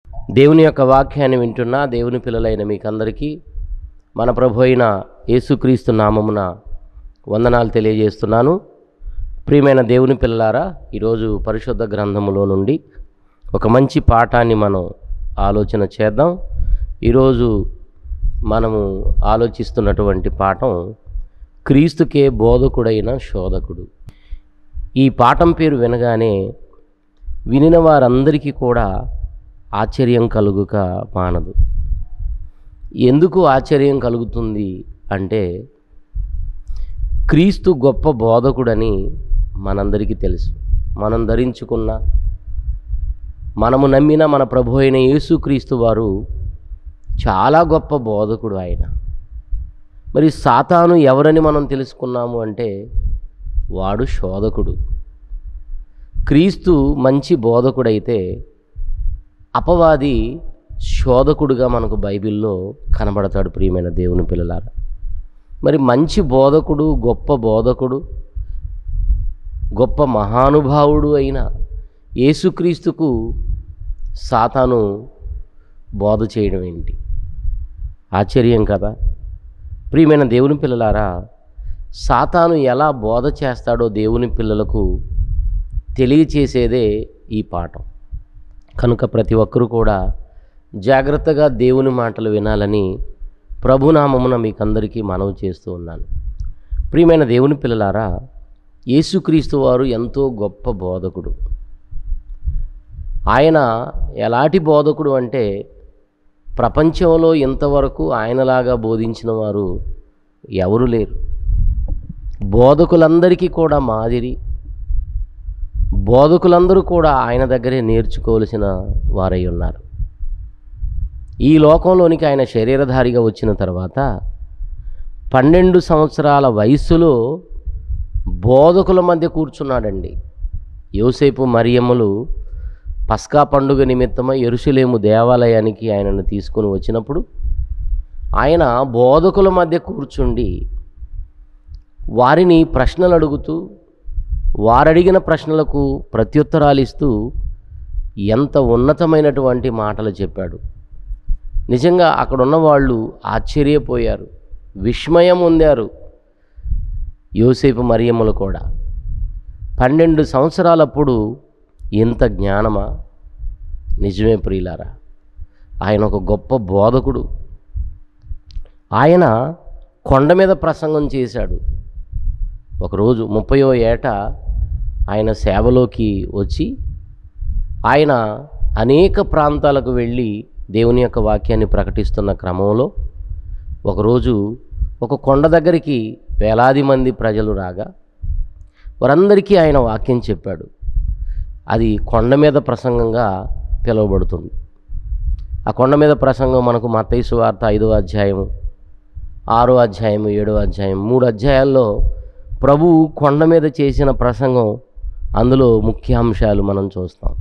దేవుని యొక్క వాక్యాన్ని వింటున్న దేవుని పిల్లలైన మీకందరికీ మన ప్రభు అయిన యేసుక్రీస్తు నామమున వందనాలు తెలియజేస్తున్నాను ప్రియమైన దేవుని పిల్లలారా ఈరోజు పరిశుద్ధ గ్రంథములో నుండి ఒక మంచి పాఠాన్ని మనం ఆలోచన చేద్దాం ఈరోజు మనము ఆలోచిస్తున్నటువంటి పాఠం క్రీస్తుకే బోధకుడైన శోధకుడు ఈ పాఠం పేరు వినగానే వినిన వారందరికీ కూడా ఆశ్చర్యం కలుగుక మానదు ఎందుకు ఆశ్చర్యం కలుగుతుంది అంటే క్రీస్తు గొప్ప బోధకుడని మనందరికీ తెలుసు మనం ధరించుకున్న మనము నమ్మిన మన ప్రభు అయిన యేసుక్రీస్తు వారు చాలా గొప్ప బోధకుడు ఆయన మరి సాతాను ఎవరని మనం తెలుసుకున్నాము అంటే వాడు శోధకుడు క్రీస్తు మంచి బోధకుడైతే అపవాది శోధకుడుగా మనకు బైబిల్లో కనబడతాడు ప్రియమైన దేవుని పిల్లలారా మరి మంచి బోధకుడు గొప్ప బోధకుడు గొప్ప మహానుభావుడు అయిన యేసుక్రీస్తుకు సాతాను బోధ చేయడం ఏంటి ఆశ్చర్యం కదా ప్రియమైన దేవుని పిల్లలారా సాతాను ఎలా బోధ చేస్తాడో దేవుని పిల్లలకు తెలియచేసేదే ఈ పాఠం కనుక ప్రతి ఒక్కరూ కూడా జాగ్రత్తగా దేవుని మాటలు వినాలని ప్రభునామమున మీకందరికీ మనవి చేస్తూ ఉన్నాను ప్రియమైన దేవుని పిల్లలారా యేసుక్రీస్తు వారు ఎంతో గొప్ప బోధకుడు ఆయన ఎలాంటి బోధకుడు అంటే ప్రపంచంలో ఇంతవరకు ఆయనలాగా బోధించిన వారు ఎవరు లేరు బోధకులందరికీ కూడా మాదిరి బోధకులందరూ కూడా ఆయన దగ్గరే నేర్చుకోవలసిన వారై ఉన్నారు ఈ లోకంలోనికి ఆయన శరీరధారిగా వచ్చిన తర్వాత పన్నెండు సంవత్సరాల వయస్సులో బోధకుల మధ్య కూర్చున్నాడండి యోసేపు మరియమ్మలు పస్కా పండుగ నిమిత్తమై ఎరుసలేము దేవాలయానికి ఆయనను తీసుకుని వచ్చినప్పుడు ఆయన బోధకుల మధ్య కూర్చుండి వారిని ప్రశ్నలు అడుగుతూ వారడిగిన ప్రశ్నలకు ప్రత్యుత్తరాలు ఇస్తూ ఎంత ఉన్నతమైనటువంటి మాటలు చెప్పాడు నిజంగా అక్కడ ఉన్న వాళ్ళు ఆశ్చర్యపోయారు విస్మయం పొందారు యోసేపు మరియమ్మలు కూడా పన్నెండు సంవత్సరాలప్పుడు ఇంత జ్ఞానమా నిజమే ప్రియులారా ఆయన ఒక గొప్ప బోధకుడు ఆయన కొండ మీద ప్రసంగం చేశాడు ఒకరోజు ముప్పయో ఏట ఆయన సేవలోకి వచ్చి ఆయన అనేక ప్రాంతాలకు వెళ్ళి దేవుని యొక్క వాక్యాన్ని ప్రకటిస్తున్న క్రమంలో ఒకరోజు ఒక కొండ దగ్గరికి వేలాది మంది ప్రజలు రాగా వారందరికీ ఆయన వాక్యం చెప్పాడు అది కొండ మీద ప్రసంగంగా పిలువబడుతుంది ఆ కొండ మీద ప్రసంగం మనకు మత్తైసు వార్త ఐదో అధ్యాయము ఆరో అధ్యాయం ఏడో అధ్యాయం మూడు అధ్యాయాల్లో ప్రభువు కొండ మీద చేసిన ప్రసంగం అందులో ముఖ్య అంశాలు మనం చూస్తాం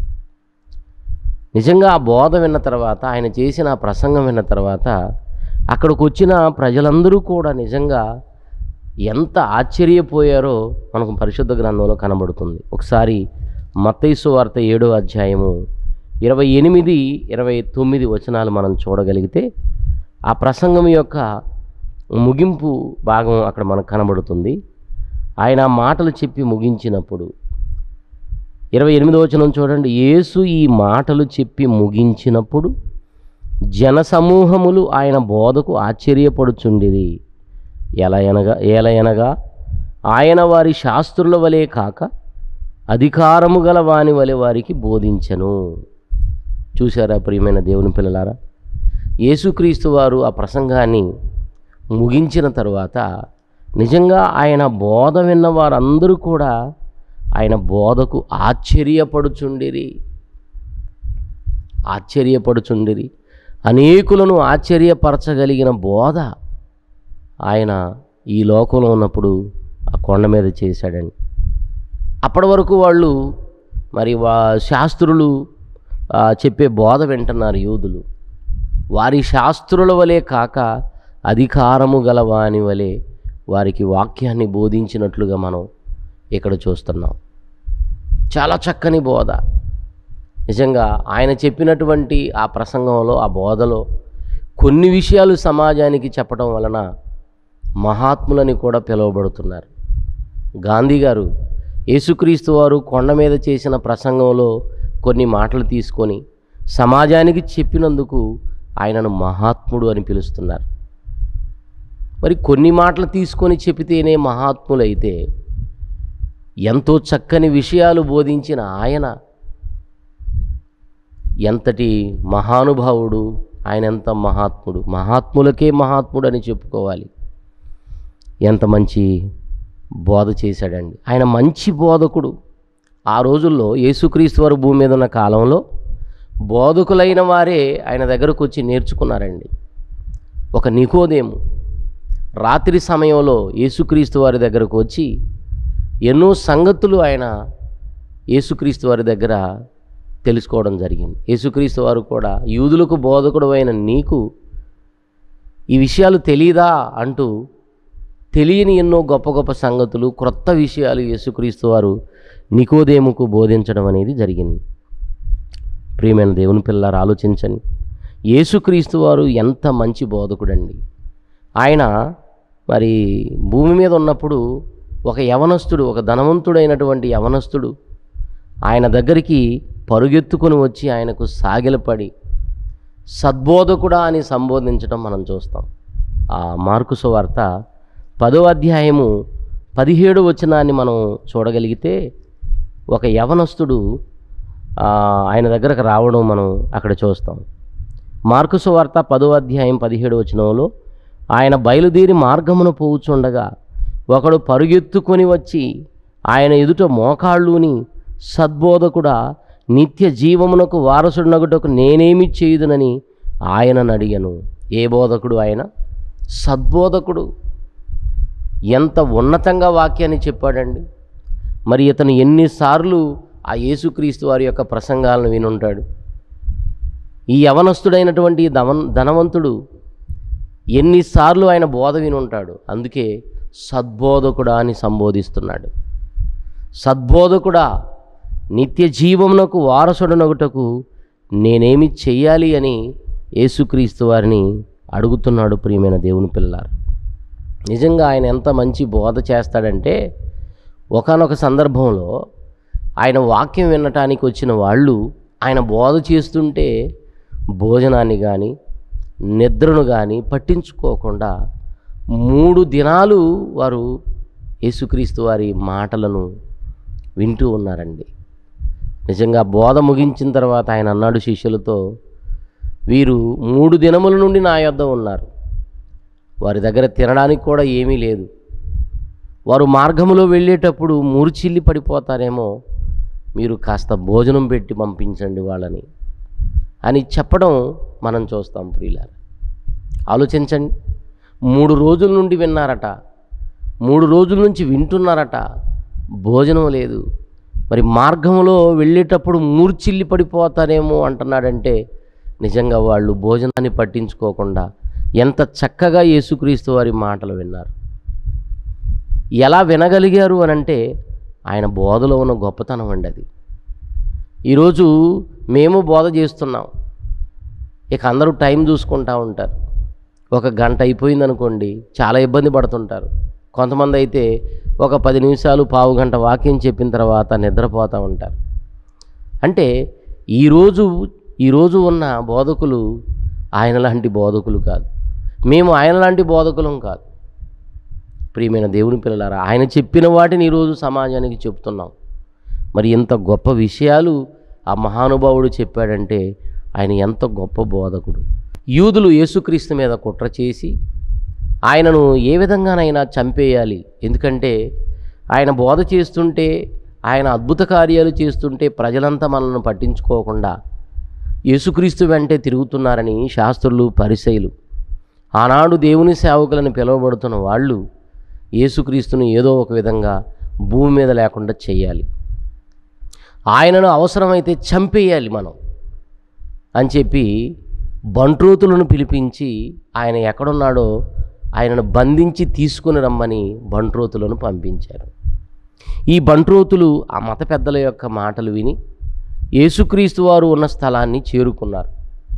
నిజంగా ఆ బోధ విన్న తర్వాత ఆయన చేసిన ఆ ప్రసంగం విన్న తర్వాత అక్కడికి వచ్చిన ప్రజలందరూ కూడా నిజంగా ఎంత ఆశ్చర్యపోయారో మనకు పరిశుద్ధ గ్రంథంలో కనబడుతుంది ఒకసారి మత్తైసు వార్త ఏడో అధ్యాయము ఇరవై ఎనిమిది ఇరవై తొమ్మిది వచనాలు మనం చూడగలిగితే ఆ ప్రసంగం యొక్క ముగింపు భాగం అక్కడ మనకు కనబడుతుంది ఆయన ఆ మాటలు చెప్పి ముగించినప్పుడు ఇరవై ఎనిమిదో వచనం చూడండి యేసు ఈ మాటలు చెప్పి ముగించినప్పుడు జనసమూహములు ఆయన బోధకు ఆశ్చర్యపడుచుండిరి ఎలా అనగా ఏలయనగా ఆయన వారి శాస్త్రుల వలె కాక అధికారము గల వాని వలె వారికి బోధించను చూశారా ప్రియమైన దేవుని పిల్లలారా యేసుక్రీస్తు వారు ఆ ప్రసంగాన్ని ముగించిన తర్వాత నిజంగా ఆయన బోధ విన్న వారందరూ కూడా ఆయన బోధకు ఆశ్చర్యపడుచుండిరి ఆశ్చర్యపడుచుండిరి అనేకులను ఆశ్చర్యపరచగలిగిన బోధ ఆయన ఈ లోకంలో ఉన్నప్పుడు ఆ కొండ మీద చేశాడండి అప్పటి వరకు వాళ్ళు మరి వా శాస్త్రులు ఆ, చెప్పే బోధ వింటున్నారు యూదులు వారి శాస్త్రుల వలె కాక అధికారము గల వాని వలె వారికి వాక్యాన్ని బోధించినట్లుగా మనం ఇక్కడ చూస్తున్నాం చాలా చక్కని బోధ నిజంగా ఆయన చెప్పినటువంటి ఆ ప్రసంగంలో ఆ బోధలో కొన్ని విషయాలు సమాజానికి చెప్పడం వలన మహాత్ములని కూడా పిలువబడుతున్నారు గాంధీ గారు యేసుక్రీస్తు వారు కొండ మీద చేసిన ప్రసంగంలో కొన్ని మాటలు తీసుకొని సమాజానికి చెప్పినందుకు ఆయనను మహాత్ముడు అని పిలుస్తున్నారు మరి కొన్ని మాటలు తీసుకొని చెబితేనే మహాత్ములైతే ఎంతో చక్కని విషయాలు బోధించిన ఆయన ఎంతటి మహానుభావుడు ఆయన ఎంత మహాత్ముడు మహాత్ములకే మహాత్ముడు అని చెప్పుకోవాలి ఎంత మంచి బోధ చేశాడండి ఆయన మంచి బోధకుడు ఆ రోజుల్లో యేసుక్రీస్తు వారు భూమి మీద ఉన్న కాలంలో బోధకులైన వారే ఆయన దగ్గరకు వచ్చి నేర్చుకున్నారండి ఒక నికోదేము రాత్రి సమయంలో యేసుక్రీస్తు వారి దగ్గరకు వచ్చి ఎన్నో సంగతులు ఆయన యేసుక్రీస్తు వారి దగ్గర తెలుసుకోవడం జరిగింది యేసుక్రీస్తు వారు కూడా యూదులకు బోధకుడు అయిన నీకు ఈ విషయాలు తెలీదా అంటూ తెలియని ఎన్నో గొప్ప గొప్ప సంగతులు క్రొత్త విషయాలు యేసుక్రీస్తు వారు నికోదేముకు బోధించడం అనేది జరిగింది ప్రియమైన దేవుని పిల్లలు ఆలోచించండి యేసుక్రీస్తు వారు ఎంత మంచి బోధకుడండి ఆయన మరి భూమి మీద ఉన్నప్పుడు ఒక యవనస్తుడు ఒక ధనవంతుడైనటువంటి యవనస్తుడు ఆయన దగ్గరికి పరుగెత్తుకొని వచ్చి ఆయనకు సాగిలపడి సద్బోధకుడా అని సంబోధించడం మనం చూస్తాం ఆ మార్కు సువార్త పదో అధ్యాయము పదిహేడు వచనాన్ని మనం చూడగలిగితే ఒక యవనస్తుడు ఆ, ఆయన దగ్గరకు రావడం మనం అక్కడ చూస్తాం మార్కు సువార్త పదో అధ్యాయం పదిహేడు వచనంలో ఆయన బయలుదేరి మార్గమును పోవుచుండగా ఒకడు పరుగెత్తుకొని వచ్చి ఆయన ఎదుట మోకాళ్ళుని సద్బోధకుడా నిత్య జీవమునకు వారసుడినగుటకు నేనేమి చేయుదునని ఆయనను అడిగను ఏ బోధకుడు ఆయన సద్బోధకుడు ఎంత ఉన్నతంగా వాక్యాన్ని చెప్పాడండి మరి ఇతను ఎన్నిసార్లు ఆ యేసుక్రీస్తు వారి యొక్క ప్రసంగాలను వినుంటాడు ఈ యవనస్తుడైనటువంటి ఈ ధవన్ ధనవంతుడు ఎన్నిసార్లు ఆయన బోధ వినుంటాడు అందుకే సద్బోధకుడా అని సంబోధిస్తున్నాడు సద్బోధకుడా నిత్య జీవమునకు వారసుడనగుటకు నేనేమి చెయ్యాలి అని యేసుక్రీస్తు వారిని అడుగుతున్నాడు ప్రియమైన దేవుని పిల్లారు నిజంగా ఆయన ఎంత మంచి బోధ చేస్తాడంటే ఒకానొక సందర్భంలో ఆయన వాక్యం వినటానికి వచ్చిన వాళ్ళు ఆయన బోధ చేస్తుంటే భోజనాన్ని కానీ నిద్రను కానీ పట్టించుకోకుండా మూడు దినాలు వారు యేసుక్రీస్తు వారి మాటలను వింటూ ఉన్నారండి నిజంగా బోధ ముగించిన తర్వాత ఆయన అన్నాడు శిష్యులతో వీరు మూడు దినముల నుండి నా యొద్ద ఉన్నారు వారి దగ్గర తినడానికి కూడా ఏమీ లేదు వారు మార్గములో వెళ్ళేటప్పుడు మూర్చిల్లి పడిపోతారేమో మీరు కాస్త భోజనం పెట్టి పంపించండి వాళ్ళని అని చెప్పడం మనం చూస్తాం ప్రియులారా ఆలోచించండి మూడు రోజుల నుండి విన్నారట మూడు రోజుల నుంచి వింటున్నారట భోజనం లేదు మరి మార్గంలో వెళ్ళేటప్పుడు మూర్చిల్లి పడిపోతారేమో అంటున్నాడంటే నిజంగా వాళ్ళు భోజనాన్ని పట్టించుకోకుండా ఎంత చక్కగా యేసుక్రీస్తు వారి మాటలు విన్నారు ఎలా వినగలిగారు అని అంటే ఆయన బోధలో ఉన్న గొప్పతనం అండి అది ఈరోజు మేము బోధ చేస్తున్నాం ఇక అందరూ టైం చూసుకుంటా ఉంటారు ఒక గంట అయిపోయింది అనుకోండి చాలా ఇబ్బంది పడుతుంటారు కొంతమంది అయితే ఒక పది నిమిషాలు పావు గంట వాక్యం చెప్పిన తర్వాత నిద్రపోతూ ఉంటారు అంటే ఈరోజు ఈరోజు ఉన్న బోధకులు ఆయన లాంటి బోధకులు కాదు మేము ఆయన లాంటి బోధకులం కాదు ప్రియమైన దేవుని పిల్లలారా ఆయన చెప్పిన వాటిని ఈరోజు సమాజానికి చెప్తున్నాం మరి ఎంత గొప్ప విషయాలు ఆ మహానుభావుడు చెప్పాడంటే ఆయన ఎంత గొప్ప బోధకుడు యూదులు యేసుక్రీస్తు మీద కుట్ర చేసి ఆయనను ఏ విధంగానైనా చంపేయాలి ఎందుకంటే ఆయన బోధ చేస్తుంటే ఆయన అద్భుత కార్యాలు చేస్తుంటే ప్రజలంతా మనల్ని పట్టించుకోకుండా యేసుక్రీస్తు వెంటే తిరుగుతున్నారని శాస్త్రులు పరిసయులు ఆనాడు దేవుని సేవకులను పిలువబడుతున్న వాళ్ళు యేసుక్రీస్తును ఏదో ఒక విధంగా భూమి మీద లేకుండా చేయాలి ఆయనను అవసరమైతే చంపేయాలి మనం అని చెప్పి బంట్రోతులను పిలిపించి ఆయన ఎక్కడున్నాడో ఆయనను బంధించి తీసుకుని రమ్మని బంట్రోతులను పంపించారు ఈ బంట్రోతులు ఆ మత పెద్దల యొక్క మాటలు విని యేసుక్రీస్తు వారు ఉన్న స్థలాన్ని చేరుకున్నారు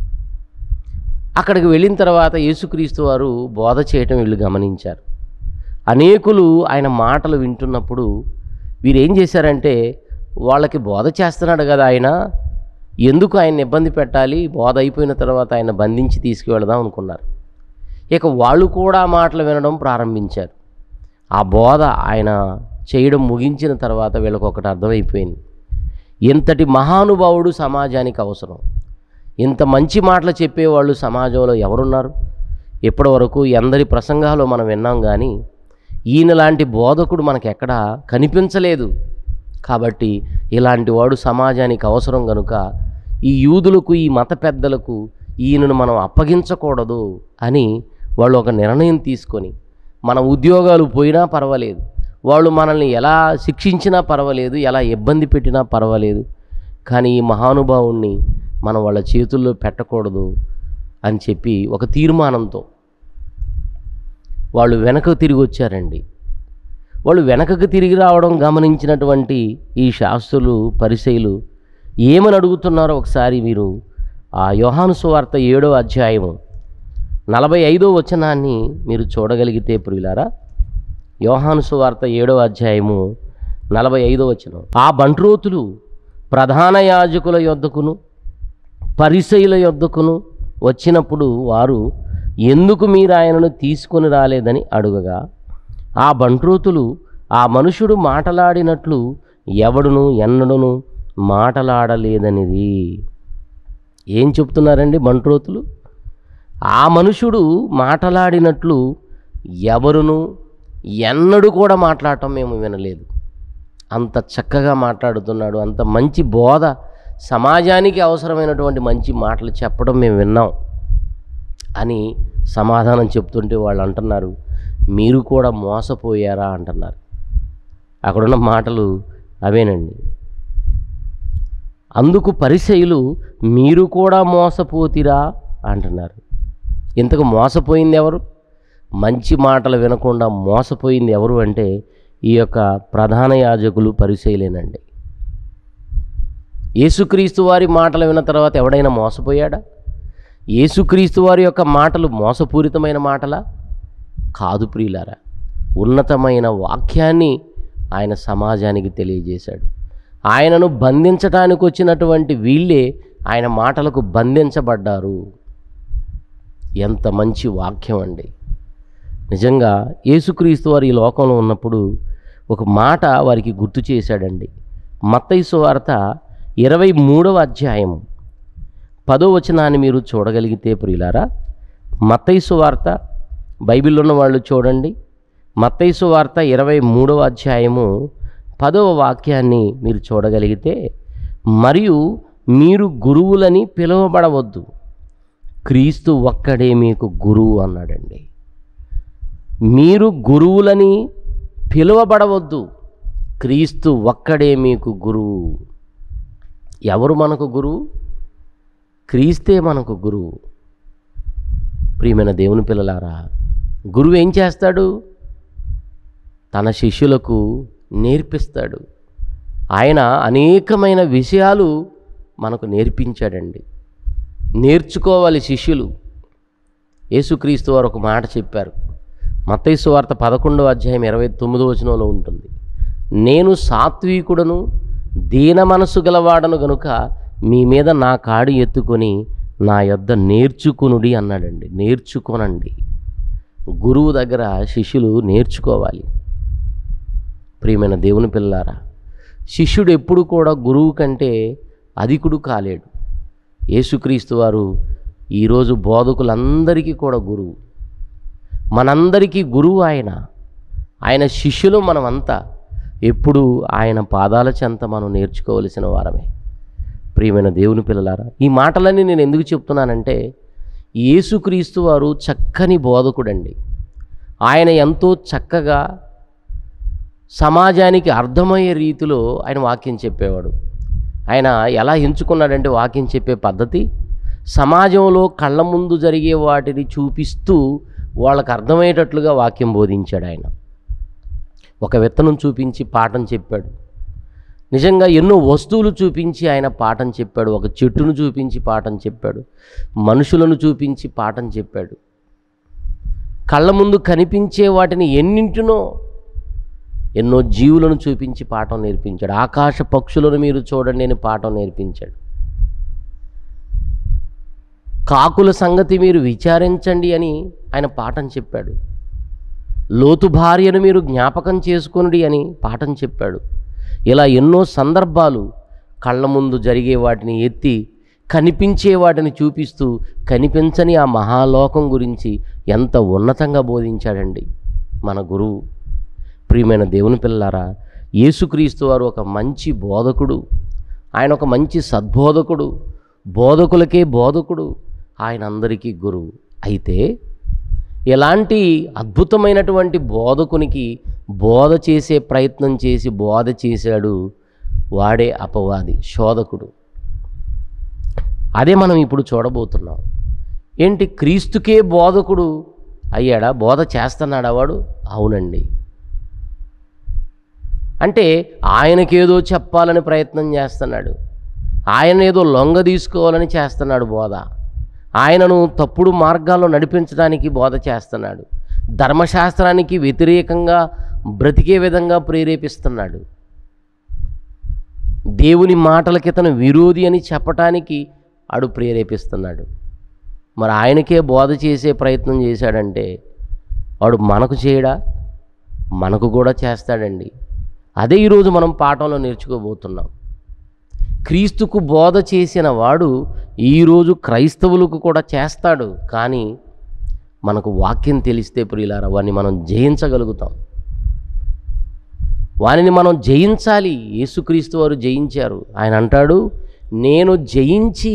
అక్కడికి వెళ్ళిన తర్వాత యేసుక్రీస్తు వారు బోధ చేయటం వీళ్ళు గమనించారు అనేకులు ఆయన మాటలు వింటున్నప్పుడు వీరు ఏం చేశారంటే వాళ్ళకి బోధ చేస్తున్నాడు కదా ఆయన ఎందుకు ఆయన ఇబ్బంది పెట్టాలి బోధ అయిపోయిన తర్వాత ఆయన బంధించి తీసుకువెళదాం అనుకున్నారు ఇక వాళ్ళు కూడా ఆ మాటలు వినడం ప్రారంభించారు ఆ బోధ ఆయన చేయడం ముగించిన తర్వాత వీళ్ళకి ఒకటి అర్థమైపోయింది ఇంతటి మహానుభావుడు సమాజానికి అవసరం ఇంత మంచి మాటలు చెప్పేవాళ్ళు సమాజంలో ఎవరున్నారు ఇప్పటి వరకు ఎందరి ప్రసంగాలు మనం విన్నాం కానీ ఈయన లాంటి బోధకుడు మనకు ఎక్కడా కనిపించలేదు కాబట్టి ఇలాంటి వాడు సమాజానికి అవసరం గనుక ఈ యూదులకు ఈ మత పెద్దలకు ఈయనను మనం అప్పగించకూడదు అని వాళ్ళు ఒక నిర్ణయం తీసుకొని మన ఉద్యోగాలు పోయినా పర్వాలేదు వాళ్ళు మనల్ని ఎలా శిక్షించినా పర్వాలేదు ఎలా ఇబ్బంది పెట్టినా పర్వాలేదు కానీ ఈ మహానుభావుణ్ణి మనం వాళ్ళ చేతుల్లో పెట్టకూడదు అని చెప్పి ఒక తీర్మానంతో వాళ్ళు వెనక తిరిగి వచ్చారండి వాళ్ళు వెనకకు తిరిగి రావడం గమనించినటువంటి ఈ శాస్త్రులు పరిశైలు ఏమని అడుగుతున్నారో ఒకసారి మీరు ఆ యోహాను సువార్త ఏడో అధ్యాయము నలభై ఐదో వచనాన్ని మీరు చూడగలిగితే ప్రియులారా యోహాను సువార్త ఏడో అధ్యాయము నలభై ఐదో వచనం ఆ బంట్రోతులు ప్రధాన యాజకుల యొద్దకును పరిసయుల యొద్దకును వచ్చినప్పుడు వారు ఎందుకు మీరు ఆయనను తీసుకొని రాలేదని అడుగగా ఆ బంట్రోతులు ఆ మనుషుడు మాటలాడినట్లు ఎవడును ఎన్నడును మాటలాడలేదనిది ఏం చెప్తున్నారండి బంట్రోతులు ఆ మనుషుడు మాటలాడినట్లు ఎవరును ఎన్నడూ కూడా మాట్లాడటం మేము వినలేదు అంత చక్కగా మాట్లాడుతున్నాడు అంత మంచి బోధ సమాజానికి అవసరమైనటువంటి మంచి మాటలు చెప్పడం మేము విన్నాం అని సమాధానం చెప్తుంటే వాళ్ళు అంటున్నారు మీరు కూడా మోసపోయారా అంటున్నారు అక్కడున్న మాటలు అవేనండి అందుకు పరిచయులు మీరు కూడా మోసపోతిరా అంటున్నారు ఇంతకు మోసపోయింది ఎవరు మంచి మాటలు వినకుండా మోసపోయింది ఎవరు అంటే ఈ యొక్క ప్రధాన యాజకులు పరిచయలేనండి యేసుక్రీస్తు వారి మాటలు విన్న తర్వాత ఎవడైనా మోసపోయాడా యేసుక్రీస్తు వారి యొక్క మాటలు మోసపూరితమైన మాటలా కాదు ప్రియులారా ఉన్నతమైన వాక్యాన్ని ఆయన సమాజానికి తెలియజేశాడు ఆయనను బంధించటానికి వచ్చినటువంటి వీళ్ళే ఆయన మాటలకు బంధించబడ్డారు ఎంత మంచి వాక్యం అండి నిజంగా యేసుక్రీస్తు వారు ఈ లోకంలో ఉన్నప్పుడు ఒక మాట వారికి గుర్తు చేశాడండి మత్తయి వార్త ఇరవై మూడవ అధ్యాయం పదో వచనాన్ని మీరు చూడగలిగితే ప్రియులారా మత్తయి వార్త బైబిల్లో ఉన్న వాళ్ళు చూడండి మత్తయి వార్త ఇరవై మూడవ అధ్యాయము పదవ వాక్యాన్ని మీరు చూడగలిగితే మరియు మీరు గురువులని పిలువబడవద్దు క్రీస్తు ఒక్కడే మీకు గురువు అన్నాడండి మీరు గురువులని పిలువబడవద్దు క్రీస్తు ఒక్కడే మీకు గురువు ఎవరు మనకు గురువు క్రీస్తే మనకు గురువు ప్రియమైన దేవుని పిల్లలారా గురువు ఏం చేస్తాడు తన శిష్యులకు నేర్పిస్తాడు ఆయన అనేకమైన విషయాలు మనకు నేర్పించాడండి నేర్చుకోవాలి శిష్యులు యేసుక్రీస్తు వారు ఒక మాట చెప్పారు మత్తయి వార్త పదకొండవ అధ్యాయం ఇరవై తొమ్మిదో వచనంలో ఉంటుంది నేను సాత్వికుడను దీన మనసు గలవాడను గనుక మీ మీద నా కాడి ఎత్తుకొని నా యొద్ద నేర్చుకునుడి అన్నాడండి నేర్చుకోనండి గురువు దగ్గర శిష్యులు నేర్చుకోవాలి ప్రియమైన దేవుని పిల్లారా శిష్యుడు ఎప్పుడు కూడా గురువు కంటే అధికుడు కాలేడు యేసుక్రీస్తు వారు ఈరోజు బోధకులందరికీ కూడా గురువు మనందరికీ గురువు ఆయన ఆయన శిష్యులు మనమంతా ఎప్పుడు ఆయన పాదాల చెంత మనం నేర్చుకోవలసిన వారమే ప్రియమైన దేవుని పిల్లలారా ఈ మాటలన్నీ నేను ఎందుకు చెప్తున్నానంటే యేసుక్రీస్తు వారు చక్కని బోధకుడండి ఆయన ఎంతో చక్కగా సమాజానికి అర్థమయ్యే రీతిలో ఆయన వాక్యం చెప్పేవాడు ఆయన ఎలా ఎంచుకున్నాడంటే వాక్యం చెప్పే పద్ధతి సమాజంలో కళ్ళ ముందు జరిగే వాటిని చూపిస్తూ వాళ్ళకు అర్థమయ్యేటట్లుగా వాక్యం బోధించాడు ఆయన ఒక విత్తనం చూపించి పాఠం చెప్పాడు నిజంగా ఎన్నో వస్తువులు చూపించి ఆయన పాఠం చెప్పాడు ఒక చెట్టును చూపించి పాఠం చెప్పాడు మనుషులను చూపించి పాఠం చెప్పాడు కళ్ళ ముందు కనిపించే వాటిని ఎన్నింటినో ఎన్నో జీవులను చూపించి పాఠం నేర్పించాడు ఆకాశ పక్షులను మీరు చూడండి అని పాఠం నేర్పించాడు కాకుల సంగతి మీరు విచారించండి అని ఆయన పాఠం చెప్పాడు లోతు భార్యను మీరు జ్ఞాపకం చేసుకొనుడి అని పాఠం చెప్పాడు ఇలా ఎన్నో సందర్భాలు కళ్ళ ముందు జరిగే వాటిని ఎత్తి కనిపించే వాటిని చూపిస్తూ కనిపించని ఆ మహాలోకం గురించి ఎంత ఉన్నతంగా బోధించాడండి మన గురువు ప్రియమైన దేవుని పిల్లారా యేసుక్రీస్తు వారు ఒక మంచి బోధకుడు ఆయన ఒక మంచి సద్బోధకుడు బోధకులకే బోధకుడు ఆయన అందరికీ గురువు అయితే ఎలాంటి అద్భుతమైనటువంటి బోధకునికి బోధ చేసే ప్రయత్నం చేసి బోధ చేశాడు వాడే అపవాది శోధకుడు అదే మనం ఇప్పుడు చూడబోతున్నాం ఏంటి క్రీస్తుకే బోధకుడు అయ్యాడా బోధ చేస్తున్నాడా వాడు అవునండి అంటే ఆయనకేదో చెప్పాలని ప్రయత్నం చేస్తున్నాడు ఆయన ఏదో లొంగ తీసుకోవాలని చేస్తున్నాడు బోధ ఆయనను తప్పుడు మార్గాల్లో నడిపించడానికి బోధ చేస్తున్నాడు ధర్మశాస్త్రానికి వ్యతిరేకంగా బ్రతికే విధంగా ప్రేరేపిస్తున్నాడు దేవుని మాటలకి తను విరోధి అని చెప్పటానికి ఆడు ప్రేరేపిస్తున్నాడు మరి ఆయనకే బోధ చేసే ప్రయత్నం చేశాడంటే వాడు మనకు చేయడా మనకు కూడా చేస్తాడండి అదే ఈరోజు మనం పాఠంలో నేర్చుకోబోతున్నాం క్రీస్తుకు బోధ చేసిన వాడు ఈరోజు క్రైస్తవులకు కూడా చేస్తాడు కానీ మనకు వాక్యం తెలిస్తే ప్రియులారా వాడిని మనం జయించగలుగుతాం వానిని మనం జయించాలి యేసుక్రీస్తు వారు జయించారు ఆయన అంటాడు నేను జయించి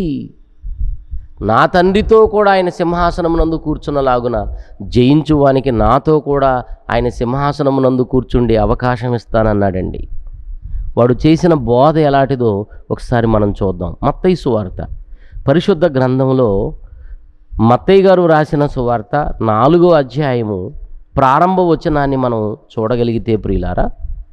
నా తండ్రితో కూడా ఆయన సింహాసనమునందు కూర్చున్నలాగున జయించు వానికి నాతో కూడా ఆయన సింహాసనమునందు కూర్చుండే అవకాశం ఇస్తానన్నాడండి వాడు చేసిన బోధ ఎలాంటిదో ఒకసారి మనం చూద్దాం మత్తయి సువార్త పరిశుద్ధ గ్రంథంలో మత్తయ్య గారు రాసిన సువార్త నాలుగో అధ్యాయము ప్రారంభ వచనాన్ని మనం చూడగలిగితే ప్రియులారా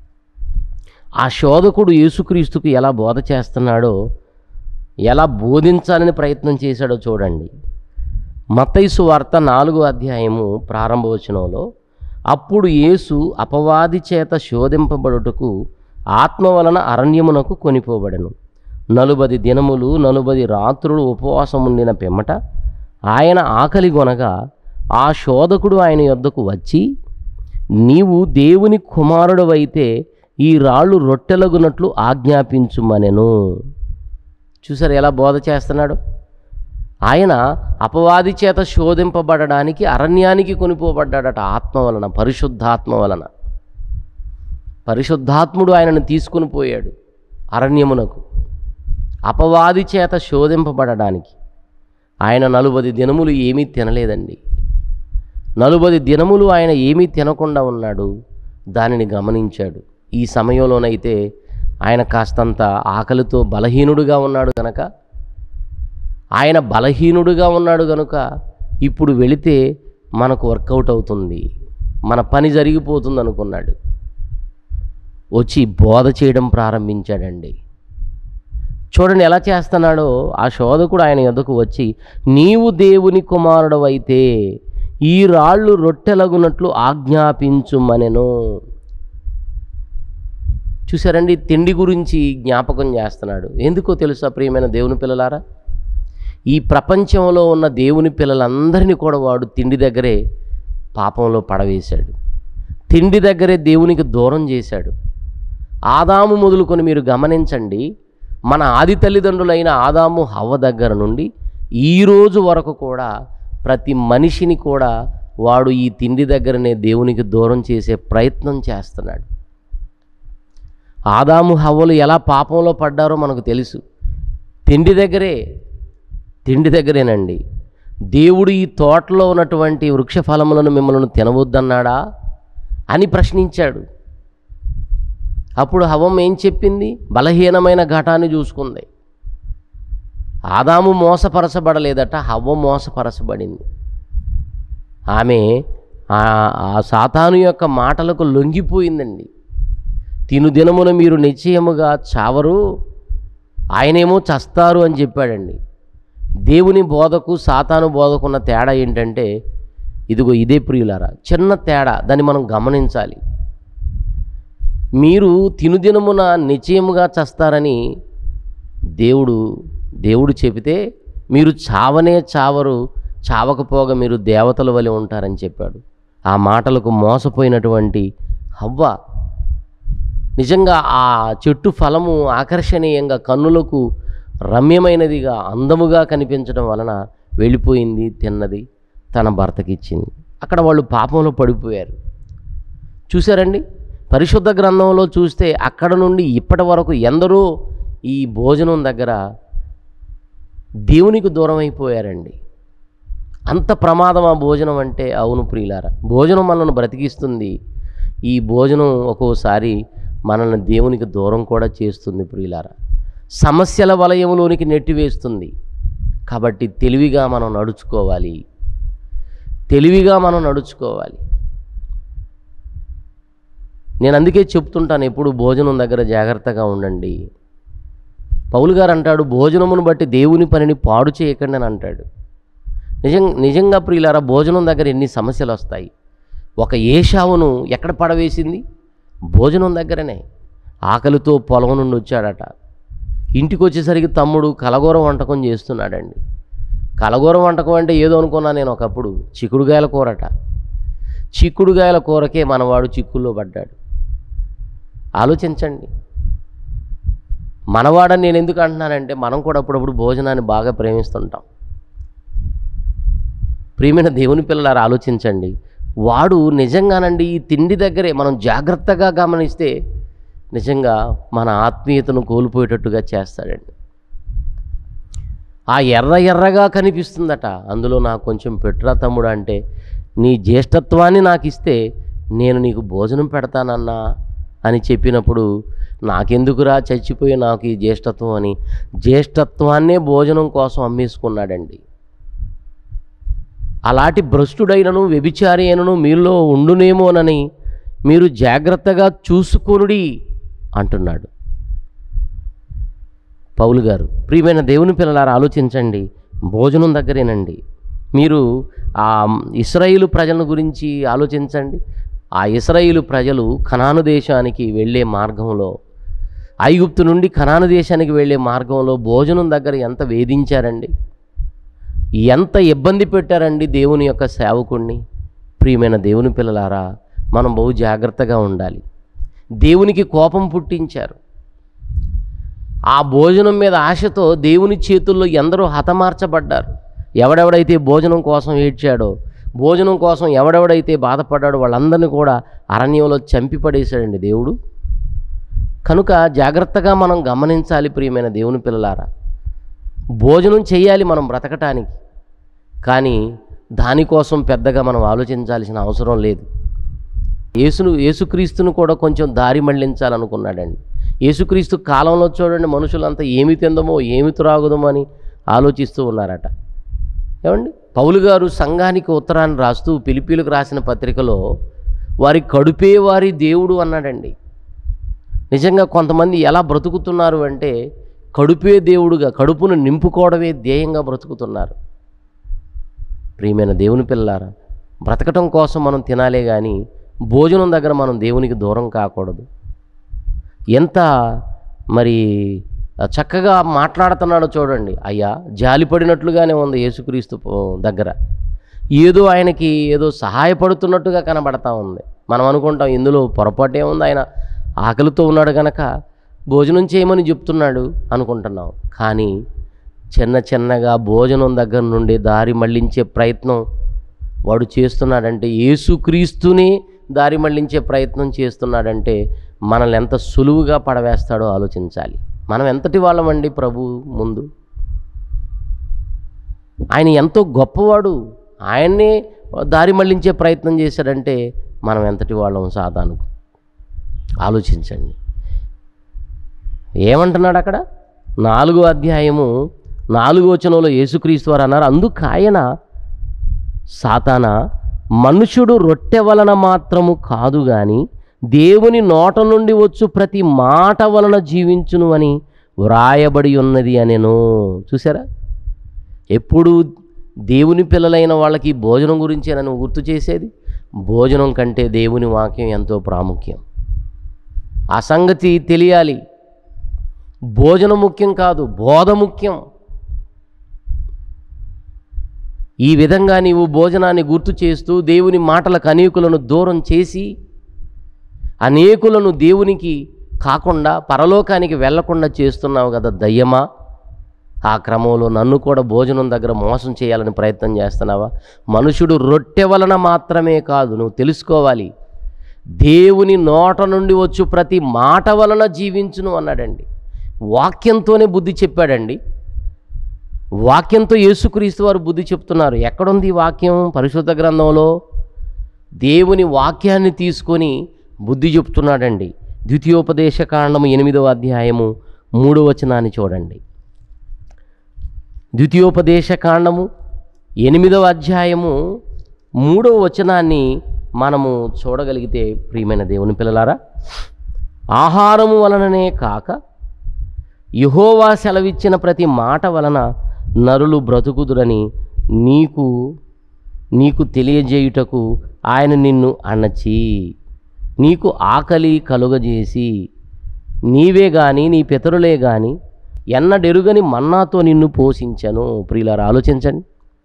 ఆ శోధకుడు యేసుక్రీస్తుకు ఎలా బోధ చేస్తున్నాడో ఎలా బోధించాలని ప్రయత్నం చేశాడో చూడండి మత్తైసు వార్త నాలుగో అధ్యాయము ప్రారంభ వచనంలో అప్పుడు యేసు అపవాది చేత శోధింపబడుటకు ఆత్మ వలన అరణ్యమునకు కొనిపోబడెను నలుబది దినములు నలుబది రాత్రులు ఉపవాసం ఉండిన పిమ్మట ఆయన ఆకలి గొనగా ఆ శోధకుడు ఆయన యొద్దకు వచ్చి నీవు దేవుని కుమారుడవైతే ఈ రాళ్ళు రొట్టెలగునట్లు ఆజ్ఞాపించుమనెను చూసారు ఎలా బోధ చేస్తున్నాడు ఆయన అపవాది చేత శోధింపబడడానికి అరణ్యానికి కొనిపోబడ్డాడట ఆత్మ వలన పరిశుద్ధాత్మ వలన పరిశుద్ధాత్ముడు ఆయనను తీసుకుని పోయాడు అరణ్యమునకు అపవాది చేత శోధింపబడడానికి ఆయన నలుబది దినములు ఏమీ తినలేదండి నలుబది దినములు ఆయన ఏమీ తినకుండా ఉన్నాడు దానిని గమనించాడు ఈ సమయంలోనైతే ఆయన కాస్తంత ఆకలితో బలహీనుడుగా ఉన్నాడు గనక ఆయన బలహీనుడుగా ఉన్నాడు గనుక ఇప్పుడు వెళితే మనకు వర్కౌట్ అవుతుంది మన పని జరిగిపోతుంది అనుకున్నాడు వచ్చి బోధ చేయడం ప్రారంభించాడండి చూడండి ఎలా చేస్తున్నాడో ఆ శోధకుడు ఆయన ఎదుకు వచ్చి నీవు దేవుని కుమారుడవైతే ఈ రాళ్ళు రొట్టెలగునట్లు ఆజ్ఞాపించుమనెను చూసారండి తిండి గురించి జ్ఞాపకం చేస్తున్నాడు ఎందుకో తెలుసా ప్రియమైన దేవుని పిల్లలారా ఈ ప్రపంచంలో ఉన్న దేవుని పిల్లలందరినీ కూడా వాడు తిండి దగ్గరే పాపంలో పడవేశాడు తిండి దగ్గరే దేవునికి దూరం చేశాడు ఆదాము మొదలుకొని మీరు గమనించండి మన ఆది తల్లిదండ్రులైన ఆదాము హవ్వ దగ్గర నుండి ఈ రోజు వరకు కూడా ప్రతి మనిషిని కూడా వాడు ఈ తిండి దగ్గరనే దేవునికి దూరం చేసే ప్రయత్నం చేస్తున్నాడు ఆదాము హవ్వలు ఎలా పాపంలో పడ్డారో మనకు తెలుసు తిండి దగ్గరే తిండి దగ్గరేనండి దేవుడు ఈ తోటలో ఉన్నటువంటి వృక్ష ఫలములను మిమ్మల్ని తినవద్దన్నాడా అని ప్రశ్నించాడు అప్పుడు హవం ఏం చెప్పింది బలహీనమైన ఘటాన్ని చూసుకుంది ఆదాము మోసపరచబడలేదట హవ్వ మోసపరచబడింది ఆమె ఆ ఆ సాతాను యొక్క మాటలకు లొంగిపోయిందండి తిను దినమున మీరు నిశ్చయముగా చావరు ఆయనేమో చస్తారు అని చెప్పాడండి దేవుని బోధకు సాతాను బోధకున్న తేడా ఏంటంటే ఇదిగో ఇదే ప్రియులారా చిన్న తేడా దాన్ని మనం గమనించాలి మీరు తినుదినమున నిశ్చయముగా చస్తారని దేవుడు దేవుడు చెబితే మీరు చావనే చావరు చావకపోగా మీరు దేవతల వలె ఉంటారని చెప్పాడు ఆ మాటలకు మోసపోయినటువంటి హవ్వ నిజంగా ఆ చెట్టు ఫలము ఆకర్షణీయంగా కన్నులకు రమ్యమైనదిగా అందముగా కనిపించడం వలన వెళ్ళిపోయింది తిన్నది తన భర్తకి ఇచ్చింది అక్కడ వాళ్ళు పాపంలో పడిపోయారు చూశారండి పరిశుద్ధ గ్రంథంలో చూస్తే అక్కడ నుండి ఇప్పటి వరకు ఎందరో ఈ భోజనం దగ్గర దేవునికి దూరం అయిపోయారండి అంత ప్రమాదం ఆ భోజనం అంటే అవును ప్రియులారా భోజనం మనల్ని బ్రతికిస్తుంది ఈ భోజనం ఒక్కోసారి మనల్ని దేవునికి దూరం కూడా చేస్తుంది ప్రియులారా సమస్యల వలయంలోనికి నెట్టివేస్తుంది కాబట్టి తెలివిగా మనం నడుచుకోవాలి తెలివిగా మనం నడుచుకోవాలి నేను అందుకే చెప్తుంటాను ఎప్పుడు భోజనం దగ్గర జాగ్రత్తగా ఉండండి పౌలు గారు అంటాడు భోజనమును బట్టి దేవుని పనిని పాడు చేయకండి అని అంటాడు నిజం నిజంగా ప్రియులారా భోజనం దగ్గర ఎన్ని సమస్యలు వస్తాయి ఒక ఏషావును ఎక్కడ పడవేసింది భోజనం దగ్గరనే ఆకలితో పొలం నుండి వచ్చాడట ఇంటికి వచ్చేసరికి తమ్ముడు కలగూర వంటకం చేస్తున్నాడండి కలగూర వంటకం అంటే ఏదో అనుకున్నా నేను ఒకప్పుడు చిక్కుడుగాయల కూరట చిక్కుడుగాయల కూరకే మనవాడు చిక్కుల్లో పడ్డాడు ఆలోచించండి మనవాడని నేను ఎందుకు అంటున్నానంటే మనం కూడా అప్పుడప్పుడు భోజనాన్ని బాగా ప్రేమిస్తుంటాం ప్రియమైన దేవుని పిల్లలారు ఆలోచించండి వాడు నిజంగానండి ఈ తిండి దగ్గరే మనం జాగ్రత్తగా గమనిస్తే నిజంగా మన ఆత్మీయతను కోల్పోయేటట్టుగా చేస్తాడండి ఆ ఎర్ర ఎర్రగా కనిపిస్తుందట అందులో నాకు కొంచెం పెట్టురా తమ్ముడు అంటే నీ జ్యేష్ఠత్వాన్ని నాకు ఇస్తే నేను నీకు భోజనం పెడతానన్నా అని చెప్పినప్పుడు నాకెందుకురా చచ్చిపోయి నాకు ఈ జ్యేష్ఠత్వం అని జ్యేష్ఠత్వాన్నే భోజనం కోసం అమ్మేసుకున్నాడండి అలాంటి భ్రష్టుడైనను వ్యభిచారి అయినను మీలో ఉండునేమోనని మీరు జాగ్రత్తగా చూసుకొనుడి అంటున్నాడు పౌలు గారు ప్రియమైన దేవుని పిల్లలారా ఆలోచించండి భోజనం దగ్గరేనండి మీరు ఆ ఇస్రాయిలు ప్రజల గురించి ఆలోచించండి ఆ ఇస్రాయిలు ప్రజలు కనాను దేశానికి వెళ్ళే మార్గంలో ఐగుప్తు నుండి కనాను దేశానికి వెళ్ళే మార్గంలో భోజనం దగ్గర ఎంత వేధించారండి ఎంత ఇబ్బంది పెట్టారండి దేవుని యొక్క సేవకుణ్ణి ప్రియమైన దేవుని పిల్లలారా మనం బహు జాగ్రత్తగా ఉండాలి దేవునికి కోపం పుట్టించారు ఆ భోజనం మీద ఆశతో దేవుని చేతుల్లో ఎందరో హతమార్చబడ్డారు ఎవడెవడైతే భోజనం కోసం ఏడ్చాడో భోజనం కోసం ఎవడెవడైతే బాధపడ్డాడో వాళ్ళందరినీ కూడా అరణ్యంలో చంపి పడేశాడండి దేవుడు కనుక జాగ్రత్తగా మనం గమనించాలి ప్రియమైన దేవుని పిల్లలారా భోజనం చేయాలి మనం బ్రతకటానికి కానీ దానికోసం పెద్దగా మనం ఆలోచించాల్సిన అవసరం లేదు యేసును యేసుక్రీస్తును కూడా కొంచెం దారి మళ్ళించాలనుకున్నాడండి యేసుక్రీస్తు కాలంలో చూడండి మనుషులంతా ఏమి తిందమో ఏమి త్రాగుదమో అని ఆలోచిస్తూ ఉన్నారట ఏమండి పౌలు గారు సంఘానికి ఉత్తరాన్ని రాస్తూ పిలిపిలకు రాసిన పత్రికలో వారి కడుపే వారి దేవుడు అన్నాడండి నిజంగా కొంతమంది ఎలా బ్రతుకుతున్నారు అంటే కడుపే దేవుడుగా కడుపును నింపుకోవడమే ధ్యేయంగా బ్రతుకుతున్నారు ప్రియమైన దేవుని పిల్లారా బ్రతకటం కోసం మనం తినాలే కానీ భోజనం దగ్గర మనం దేవునికి దూరం కాకూడదు ఎంత మరి చక్కగా మాట్లాడుతున్నాడో చూడండి అయ్యా జాలిపడినట్లుగానే ఉంది యేసుక్రీస్తు పో- దగ్గర ఏదో ఆయనకి ఏదో సహాయపడుతున్నట్టుగా కనబడతా ఉంది మనం అనుకుంటాం ఇందులో పొరపాటే ఉంది ఆయన ఆకలితో ఉన్నాడు కనుక భోజనం చేయమని చెప్తున్నాడు అనుకుంటున్నాం కానీ చిన్న చిన్నగా భోజనం దగ్గర నుండి దారి మళ్ళించే ప్రయత్నం వాడు చేస్తున్నాడంటే యేసుక్రీస్తుని దారి మళ్ళించే ప్రయత్నం చేస్తున్నాడంటే మనల్ని ఎంత సులువుగా పడవేస్తాడో ఆలోచించాలి మనం ఎంతటి వాళ్ళమండి ప్రభు ముందు ఆయన ఎంతో గొప్పవాడు ఆయన్నే దారి మళ్ళించే ప్రయత్నం చేశాడంటే మనం ఎంతటి వాళ్ళం సాధాను ఆలోచించండి ఏమంటున్నాడు అక్కడ నాలుగో అధ్యాయము నాలుగో వచనంలో యేసుక్రీస్తు వారు అన్నారు అందుకు ఆయన సాతాన మనుషుడు రొట్టె వలన మాత్రము కాదు గాని దేవుని నోట నుండి వచ్చు ప్రతి మాట వలన జీవించును అని వ్రాయబడి ఉన్నది అనెను చూసారా ఎప్పుడు దేవుని పిల్లలైన వాళ్ళకి భోజనం గురించి నన్ను గుర్తు చేసేది భోజనం కంటే దేవుని వాక్యం ఎంతో ప్రాముఖ్యం ఆ సంగతి తెలియాలి భోజనం ముఖ్యం కాదు బోధ ముఖ్యం ఈ విధంగా నీవు భోజనాన్ని గుర్తు చేస్తూ దేవుని మాటలకు అనేకులను దూరం చేసి అనేకులను దేవునికి కాకుండా పరలోకానికి వెళ్లకుండా చేస్తున్నావు కదా దయ్యమా ఆ క్రమంలో నన్ను కూడా భోజనం దగ్గర మోసం చేయాలని ప్రయత్నం చేస్తున్నావా మనుషుడు రొట్టె వలన మాత్రమే కాదు నువ్వు తెలుసుకోవాలి దేవుని నోట నుండి వచ్చు ప్రతి మాట వలన జీవించును అన్నాడండి వాక్యంతోనే బుద్ధి చెప్పాడండి వాక్యంతో యేసుక్రీస్తు వారు బుద్ధి చెప్తున్నారు ఎక్కడుంది ఈ వాక్యం పరిశుద్ధ గ్రంథంలో దేవుని వాక్యాన్ని తీసుకొని బుద్ధి చెప్తున్నాడండి ద్వితీయోపదేశ కాండము ఎనిమిదవ అధ్యాయము మూడవ వచనాన్ని చూడండి ద్వితీయోపదేశ కాండము ఎనిమిదవ అధ్యాయము మూడవ వచనాన్ని మనము చూడగలిగితే ప్రియమైన దేవుని పిల్లలారా ఆహారము వలననే కాక యహోవా సెలవిచ్చిన ప్రతి మాట వలన నరులు బ్రతుకుదురని నీకు నీకు తెలియజేయుటకు ఆయన నిన్ను అణచి నీకు ఆకలి కలుగజేసి నీవే గాని నీ పితరులే గాని ఎన్నడెరుగని మన్నాతో నిన్ను పోషించను ప్రియులారా ఆలోచించండి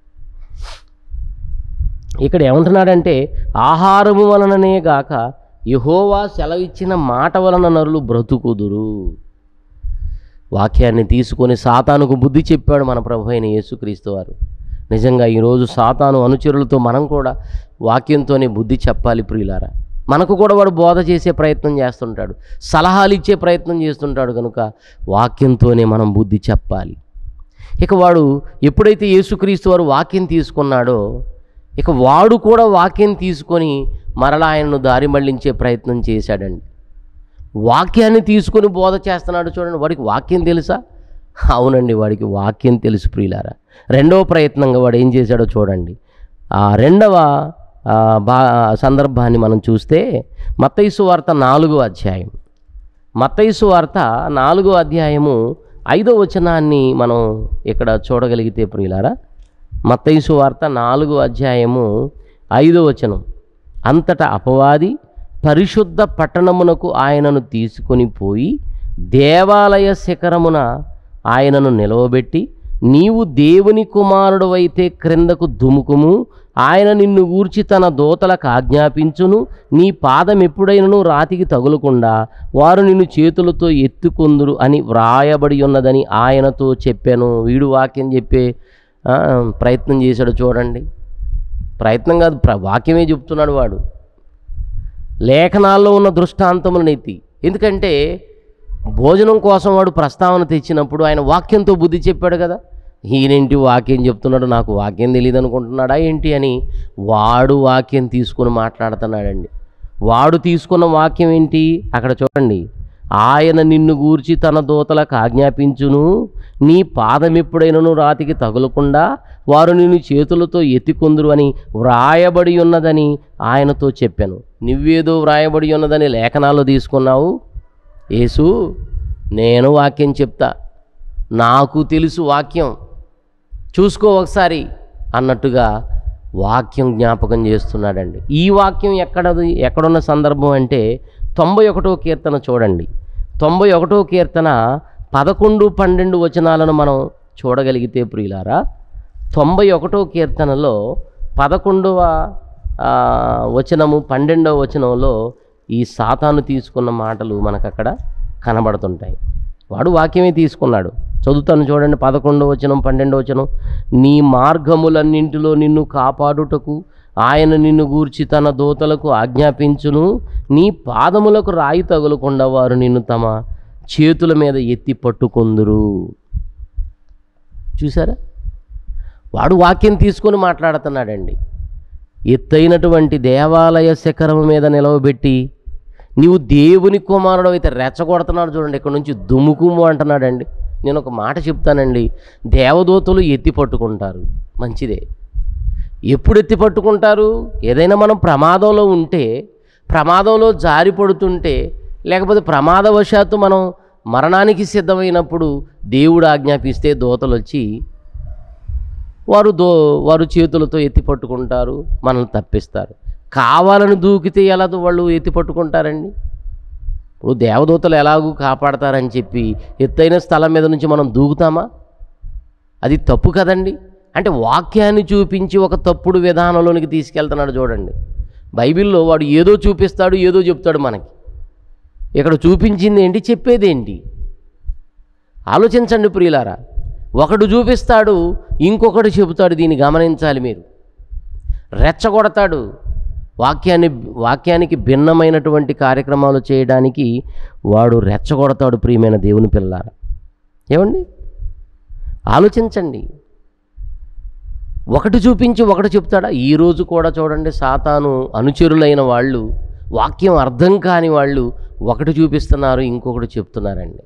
ఇక్కడ ఏమంటున్నాడంటే ఆహారము వలననే గాక యహోవా సెలవిచ్చిన మాట వలన నరులు బ్రతుకుదురు వాక్యాన్ని తీసుకొని సాతానుకు బుద్ధి చెప్పాడు మన ప్రభు అయిన యేసుక్రీస్తు వారు నిజంగా ఈరోజు సాతాను అనుచరులతో మనం కూడా వాక్యంతోనే బుద్ధి చెప్పాలి ప్రియులారా మనకు కూడా వాడు బోధ చేసే ప్రయత్నం చేస్తుంటాడు సలహాలు ఇచ్చే ప్రయత్నం చేస్తుంటాడు కనుక వాక్యంతోనే మనం బుద్ధి చెప్పాలి ఇక వాడు ఎప్పుడైతే యేసుక్రీస్తు వారు వాక్యం తీసుకున్నాడో ఇక వాడు కూడా వాక్యం తీసుకొని మరలా ఆయనను దారి మళ్లించే ప్రయత్నం చేశాడండి వాక్యాన్ని తీసుకొని బోధ చేస్తున్నాడు చూడండి వాడికి వాక్యం తెలుసా అవునండి వాడికి వాక్యం తెలుసు ప్రియులారా రెండవ ప్రయత్నంగా వాడు ఏం చేశాడో చూడండి ఆ రెండవ ఆ, బా సందర్భాన్ని మనం చూస్తే మత్తైసు వార్త నాలుగో అధ్యాయం మత్తైసు వార్త నాలుగో అధ్యాయము ఐదో వచనాన్ని మనం ఇక్కడ చూడగలిగితే ప్రియులారా మత్తైసు వార్త నాలుగో అధ్యాయము ఐదో వచనం అంతటా అపవాది పరిశుద్ధ పట్టణమునకు ఆయనను తీసుకొని పోయి దేవాలయ శిఖరమున ఆయనను నిలవబెట్టి నీవు దేవుని కుమారుడు అయితే క్రిందకు దుముకుము ఆయన నిన్ను గూర్చి తన దోతలకు ఆజ్ఞాపించును నీ పాదం ఎప్పుడైనను రాతికి తగులకుండా వారు నిన్ను చేతులతో ఎత్తుకొందురు అని వ్రాయబడి ఉన్నదని ఆయనతో చెప్పాను వీడు వాక్యం చెప్పే ఆ, ప్రయత్నం చేశాడు చూడండి ప్రయత్నం కాదు ప్ర- వాక్యమే చెప్తున్నాడు వాడు లేఖనాల్లో ఉన్న దృష్టాంతములను ఎత్తి ఎందుకంటే భోజనం కోసం వాడు ప్రస్తావన తెచ్చినప్పుడు ఆయన వాక్యంతో బుద్ధి చెప్పాడు కదా ఈయనేంటి వాక్యం చెప్తున్నాడు నాకు వాక్యం తెలియదు అనుకుంటున్నాడా ఏంటి అని వాడు వాక్యం తీసుకుని మాట్లాడుతున్నాడండి వాడు తీసుకున్న వాక్యం ఏంటి అక్కడ చూడండి ఆయన నిన్ను గూర్చి తన దూతలకు ఆజ్ఞాపించును నీ పాదం ఎప్పుడైనను రాతికి తగులకుండా వారు నిన్ను చేతులతో ఎత్తికొందురు అని వ్రాయబడి ఉన్నదని ఆయనతో చెప్పాను నువ్వేదో వ్రాయబడి ఉన్నదని లేఖనాల్లో తీసుకున్నావు యేసు నేను వాక్యం చెప్తా నాకు తెలుసు వాక్యం చూసుకో ఒకసారి అన్నట్టుగా వాక్యం జ్ఞాపకం చేస్తున్నాడండి ఈ వాక్యం ఎక్కడది ఎక్కడున్న సందర్భం అంటే తొంభై ఒకటో కీర్తన చూడండి తొంభై ఒకటో కీర్తన పదకొండు పన్నెండు వచనాలను మనం చూడగలిగితే ప్రియులారా తొంభై ఒకటో కీర్తనలో పదకొండవ ఆ, వచనము పన్నెండవ వచనంలో ఈ సాతాను తీసుకున్న మాటలు మనకు అక్కడ కనబడుతుంటాయి వాడు వాక్యమే తీసుకున్నాడు చదువుతాను చూడండి పదకొండవ వచనం పన్నెండవ వచనం నీ మార్గములన్నింటిలో నిన్ను కాపాడుటకు ఆయన నిన్ను గూర్చి తన దూతలకు ఆజ్ఞాపించును నీ పాదములకు రాయి తగులకుండా వారు నిన్ను తమ చేతుల మీద ఎత్తి పట్టుకొందురు చూసారా వాడు వాక్యం తీసుకొని మాట్లాడుతున్నాడండి ఎత్తైనటువంటి దేవాలయ శిఖరం మీద నిలవబెట్టి నీవు దేవుని కుమారుడు అయితే రెచ్చగొడుతున్నాడు చూడండి ఇక్కడ నుంచి దుముకుము అంటున్నాడండి నేను ఒక మాట చెప్తానండి దేవదూతలు ఎత్తి పట్టుకుంటారు మంచిదే ఎప్పుడు ఎత్తి పట్టుకుంటారు ఏదైనా మనం ప్రమాదంలో ఉంటే ప్రమాదంలో జారి పడుతుంటే లేకపోతే ప్రమాదవశాత్తు మనం మరణానికి సిద్ధమైనప్పుడు దేవుడు ఆజ్ఞాపిస్తే దోతలు వచ్చి వారు దో వారు చేతులతో ఎత్తి పట్టుకుంటారు మనల్ని తప్పిస్తారు కావాలని దూకితే ఎలా వాళ్ళు ఎత్తి పట్టుకుంటారండి ఇప్పుడు దేవదూతలు ఎలాగూ కాపాడతారని చెప్పి ఎత్తైన స్థలం మీద నుంచి మనం దూకుతామా అది తప్పు కదండి అంటే వాక్యాన్ని చూపించి ఒక తప్పుడు విధానంలోనికి తీసుకెళ్తున్నాడు చూడండి బైబిల్లో వాడు ఏదో చూపిస్తాడు ఏదో చెప్తాడు మనకి ఇక్కడ చూపించింది ఏంటి చెప్పేది ఏంటి ఆలోచించండి ప్రియులారా ఒకడు చూపిస్తాడు ఇంకొకడు చెబుతాడు దీన్ని గమనించాలి మీరు రెచ్చగొడతాడు వాక్యాన్ని వాక్యానికి భిన్నమైనటువంటి కార్యక్రమాలు చేయడానికి వాడు రెచ్చగొడతాడు ప్రియమైన దేవుని పిల్లారా ఏమండి ఆలోచించండి ఒకటి చూపించి ఒకటి చెప్తాడా ఈరోజు కూడా చూడండి సాతాను అనుచరులైన వాళ్ళు వాక్యం అర్థం కాని వాళ్ళు ఒకటి చూపిస్తున్నారు ఇంకొకటి చెప్తున్నారండి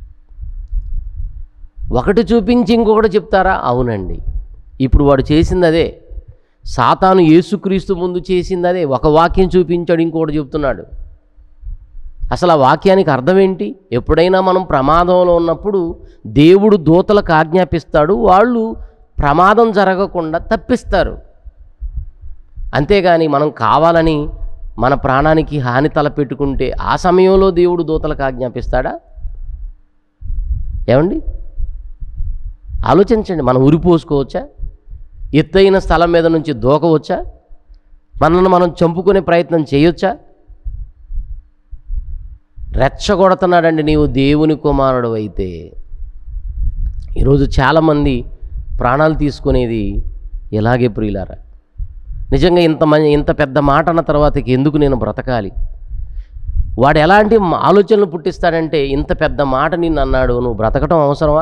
ఒకటి చూపించి ఇంకొకటి చెప్తారా అవునండి ఇప్పుడు వాడు చేసింది అదే సాతాను యేసుక్రీస్తు ముందు చేసింది అదే ఒక వాక్యం చూపించాడు ఇంకొకటి చెప్తున్నాడు అసలు ఆ వాక్యానికి అర్థం ఏంటి ఎప్పుడైనా మనం ప్రమాదంలో ఉన్నప్పుడు దేవుడు దూతలకు ఆజ్ఞాపిస్తాడు వాళ్ళు ప్రమాదం జరగకుండా తప్పిస్తారు అంతేగాని మనం కావాలని మన ప్రాణానికి హాని తలపెట్టుకుంటే ఆ సమయంలో దేవుడు దూతలకు ఆజ్ఞాపిస్తాడా ఏమండి ఆలోచించండి మనం ఉరిపోసుకోవచ్చా ఎత్తైన స్థలం మీద నుంచి దూకవచ్చా మనల్ని మనం చంపుకునే ప్రయత్నం చేయొచ్చా రెచ్చగొడుతున్నాడండి నీవు దేవుని కుమారుడు అయితే ఈరోజు చాలామంది ప్రాణాలు తీసుకునేది ఇలాగే ప్రియులారా నిజంగా ఇంత మంది ఇంత పెద్ద మాట అన్న తర్వాత ఇక ఎందుకు నేను బ్రతకాలి వాడు ఎలాంటి మ- ఆలోచనలు పుట్టిస్తాడంటే ఇంత పెద్ద మాట నిన్ను అన్నాడు నువ్వు బ్రతకటం అవసరమా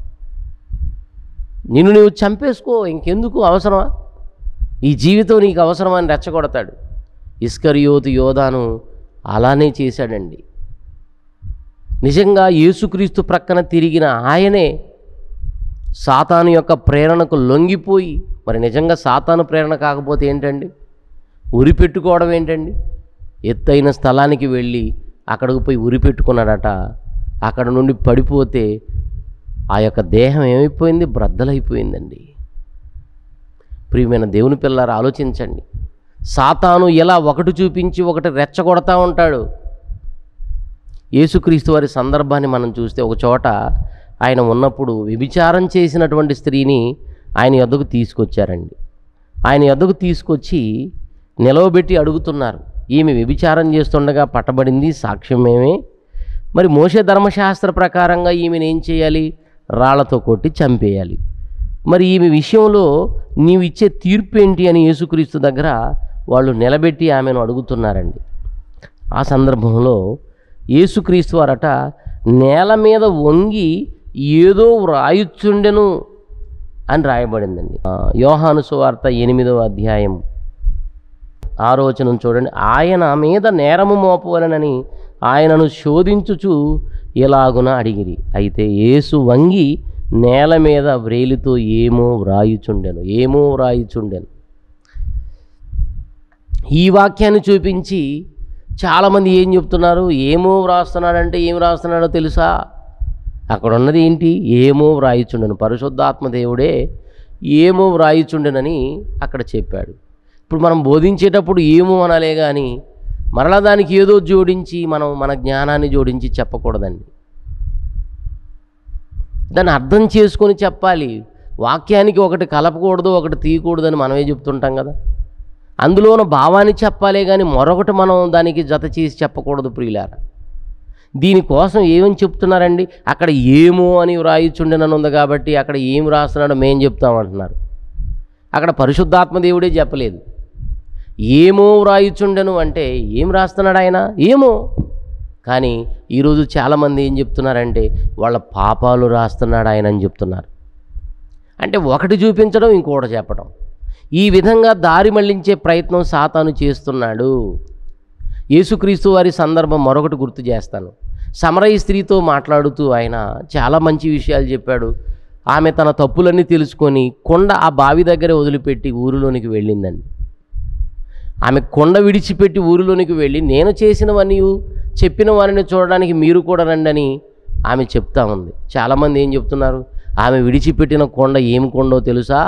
నిన్ను నువ్వు చంపేసుకో ఇంకెందుకు అవసరమా ఈ జీవితం నీకు అవసరమా అని రెచ్చగొడతాడు ఇస్కరియోతు యోధాను అలానే చేశాడండి నిజంగా యేసుక్రీస్తు ప్రక్కన తిరిగిన ఆయనే సాతాను యొక్క ప్రేరణకు లొంగిపోయి మరి నిజంగా సాతాను ప్రేరణ కాకపోతే ఏంటండి ఉరి పెట్టుకోవడం ఏంటండి ఎత్తైన స్థలానికి వెళ్ళి అక్కడికి పోయి ఉరి పెట్టుకున్నాడట అక్కడ నుండి పడిపోతే ఆ యొక్క దేహం ఏమైపోయింది బ్రద్దలైపోయిందండి ప్రియమైన దేవుని పిల్లలు ఆలోచించండి సాతాను ఎలా ఒకటి చూపించి ఒకటి రెచ్చగొడతా ఉంటాడు యేసుక్రీస్తు వారి సందర్భాన్ని మనం చూస్తే ఒక చోట ఆయన ఉన్నప్పుడు వ్యభిచారం చేసినటువంటి స్త్రీని ఆయన యొద్దకు తీసుకొచ్చారండి ఆయన యొద్దకు తీసుకొచ్చి నిలవబెట్టి అడుగుతున్నారు ఈమె వ్యభిచారం చేస్తుండగా పట్టబడింది సాక్ష్యమేమే మరి మోసే ధర్మశాస్త్ర ప్రకారంగా ఈమెను ఏం చేయాలి రాళ్లతో కొట్టి చంపేయాలి మరి ఈమె విషయంలో నీవు ఇచ్చే తీర్పు ఏంటి అని యేసుక్రీస్తు దగ్గర వాళ్ళు నిలబెట్టి ఆమెను అడుగుతున్నారండి ఆ సందర్భంలో యేసుక్రీస్తు వారట నేల మీద వంగి ఏదో వ్రాయుచుండెను అని రాయబడిందండి ఆ, యోహాను సువార్త ఎనిమిదవ అధ్యాయం ఆలోచన చూడండి ఆయన మీద నేరము మోపవలనని ఆయనను శోధించుచు ఎలాగున అడిగిరి అయితే యేసు వంగి నేల మీద వ్రేలితో ఏమో వ్రాయుచుండెను ఏమో వ్రాయుచుండెను ఈ వాక్యాన్ని చూపించి చాలామంది ఏం చెప్తున్నారు ఏమో వ్రాస్తున్నాడంటే ఏం వ్రాస్తున్నాడో తెలుసా అక్కడ ఉన్నది ఏంటి ఏమో వ్రాయిచుండెను పరిశుద్ధాత్మ దేవుడే ఏమో వ్రాయిచుండెనని అక్కడ చెప్పాడు ఇప్పుడు మనం బోధించేటప్పుడు ఏమో అనాలే కానీ మరలా దానికి ఏదో జోడించి మనం మన జ్ఞానాన్ని జోడించి చెప్పకూడదండి దాన్ని అర్థం చేసుకొని చెప్పాలి వాక్యానికి ఒకటి కలపకూడదు ఒకటి తీయకూడదని మనమే చెప్తుంటాం కదా అందులో ఉన్న భావాన్ని చెప్పాలే కానీ మరొకటి మనం దానికి జత చేసి చెప్పకూడదు ప్రియులారా దీనికోసం ఏమని చెప్తున్నారండి అక్కడ ఏమో అని వ్రాయిచుండెనని ఉంది కాబట్టి అక్కడ ఏం రాస్తున్నాడో మేం చెప్తామంటున్నారు అక్కడ పరిశుద్ధాత్మ దేవుడే చెప్పలేదు ఏమో వ్రాయిచుండెను అంటే ఏం రాస్తున్నాడు ఆయన ఏమో కానీ ఈరోజు చాలామంది ఏం చెప్తున్నారంటే వాళ్ళ పాపాలు రాస్తున్నాడు ఆయన అని చెప్తున్నారు అంటే ఒకటి చూపించడం ఇంకొకటి చెప్పడం ఈ విధంగా దారి మళ్లించే ప్రయత్నం సాతాను చేస్తున్నాడు యేసుక్రీస్తు వారి సందర్భం మరొకటి గుర్తు చేస్తాను సమరయ స్త్రీతో మాట్లాడుతూ ఆయన చాలా మంచి విషయాలు చెప్పాడు ఆమె తన తప్పులన్నీ తెలుసుకొని కొండ ఆ బావి దగ్గరే వదిలిపెట్టి ఊరిలోనికి వెళ్ళిందండి ఆమె కొండ విడిచిపెట్టి ఊరిలోనికి వెళ్ళి నేను చేసినవన్నీ చెప్పిన వారిని చూడడానికి మీరు కూడా రండి అని ఆమె చెప్తా ఉంది చాలామంది ఏం చెప్తున్నారు ఆమె విడిచిపెట్టిన కొండ ఏం కొండో తెలుసా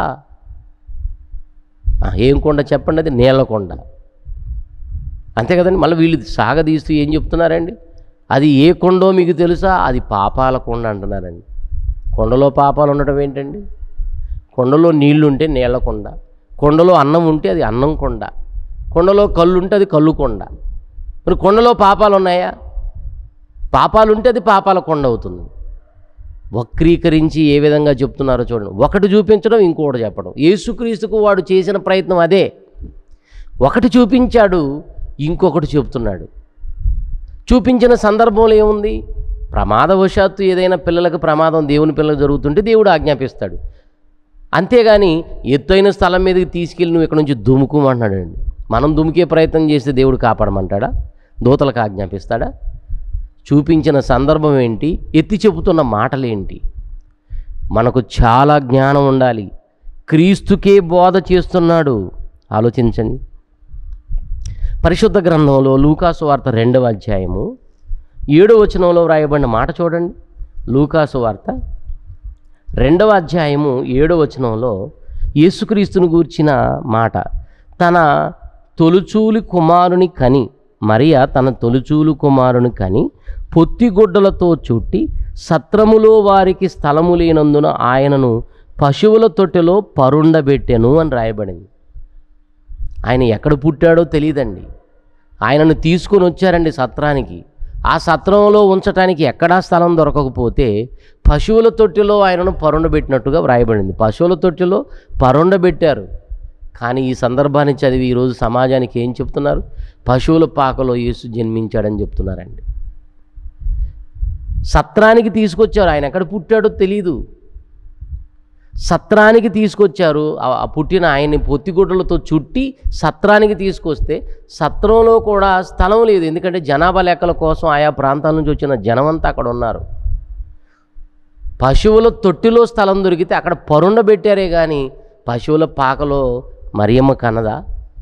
ఆ, ఏం కొండ చెప్పండి అది నీళ్ళ కొండ అంతే కదండి మళ్ళీ వీళ్ళు సాగదీస్తూ ఏం చెప్తున్నారండి అది ఏ కొండో మీకు తెలుసా అది పాపాల కొండ అంటున్నారండి కొండలో పాపాలు ఉండటం ఏంటండి కొండలో నీళ్లు ఉంటే నీళ్ళ కొండ కొండలో అన్నం ఉంటే అది అన్నం కొండ కొండలో కళ్ళు ఉంటే అది కళ్ళు కొండ మరి కొండలో పాపాలు ఉన్నాయా పాపాలు ఉంటే అది పాపాల కొండ అవుతుంది వక్రీకరించి ఏ విధంగా చెప్తున్నారో చూడండి ఒకటి చూపించడం ఇంకొకటి చెప్పడం యేసుక్రీస్తుకు వాడు చేసిన ప్రయత్నం అదే ఒకటి చూపించాడు ఇంకొకటి చెప్తున్నాడు చూపించిన సందర్భంలో ఏముంది ప్రమాదవశాత్తు ఏదైనా పిల్లలకు ప్రమాదం దేవుని పిల్లలకు జరుగుతుంటే దేవుడు ఆజ్ఞాపిస్తాడు అంతేగాని ఎత్తైన స్థలం మీదకి తీసుకెళ్ళి నువ్వు ఇక్కడ నుంచి దుముకుమంటున్నాడండి మనం దుమికే ప్రయత్నం చేస్తే దేవుడు కాపాడమంటాడా దూతలకు ఆజ్ఞాపిస్తాడా చూపించిన సందర్భం ఏంటి ఎత్తి చెబుతున్న మాటలేంటి మనకు చాలా జ్ఞానం ఉండాలి క్రీస్తుకే బోధ చేస్తున్నాడు ఆలోచించండి పరిశుద్ధ గ్రంథంలో లూకాసు వార్త రెండవ అధ్యాయము ఏడో వచనంలో వ్రాయబడిన మాట చూడండి లూకాసు వార్త రెండవ అధ్యాయము ఏడో వచనంలో యేసుక్రీస్తును గూర్చిన మాట తన తొలుచూలి కుమారుని కని మరియ తన తొలుచూలు కుమారుని కని పొత్తిగుడ్డలతో చుట్టి సత్రములో వారికి స్థలము లేనందున ఆయనను పశువుల తొట్టెలో పరుండబెట్టెను అని రాయబడింది ఆయన ఎక్కడ పుట్టాడో తెలియదండి ఆయనను తీసుకొని వచ్చారండి సత్రానికి ఆ సత్రంలో ఉంచటానికి ఎక్కడా స్థలం దొరకకపోతే పశువుల తొట్టిలో ఆయనను పరుండబెట్టినట్టుగా వ్రాయబడింది పశువుల తొట్టిలో పరుండబెట్టారు కానీ ఈ సందర్భాన్ని చదివి ఈరోజు సమాజానికి ఏం చెప్తున్నారు పశువుల పాకలో యేసు జన్మించాడని చెప్తున్నారండి సత్రానికి తీసుకొచ్చారు ఆయన ఎక్కడ పుట్టాడో తెలీదు సత్రానికి తీసుకొచ్చారు ఆ ఆ పుట్టిన ఆయన్ని పొత్తిగుడ్డలతో చుట్టి సత్రానికి తీసుకొస్తే సత్రంలో కూడా స్థలం లేదు ఎందుకంటే జనాభా లెక్కల కోసం ఆయా ప్రాంతాల నుంచి వచ్చిన జనమంతా అక్కడ ఉన్నారు పశువుల తొట్టిలో స్థలం దొరికితే అక్కడ పరుండబెట్టారే కానీ పశువుల పాకలో మరియమ్మ కన్నదా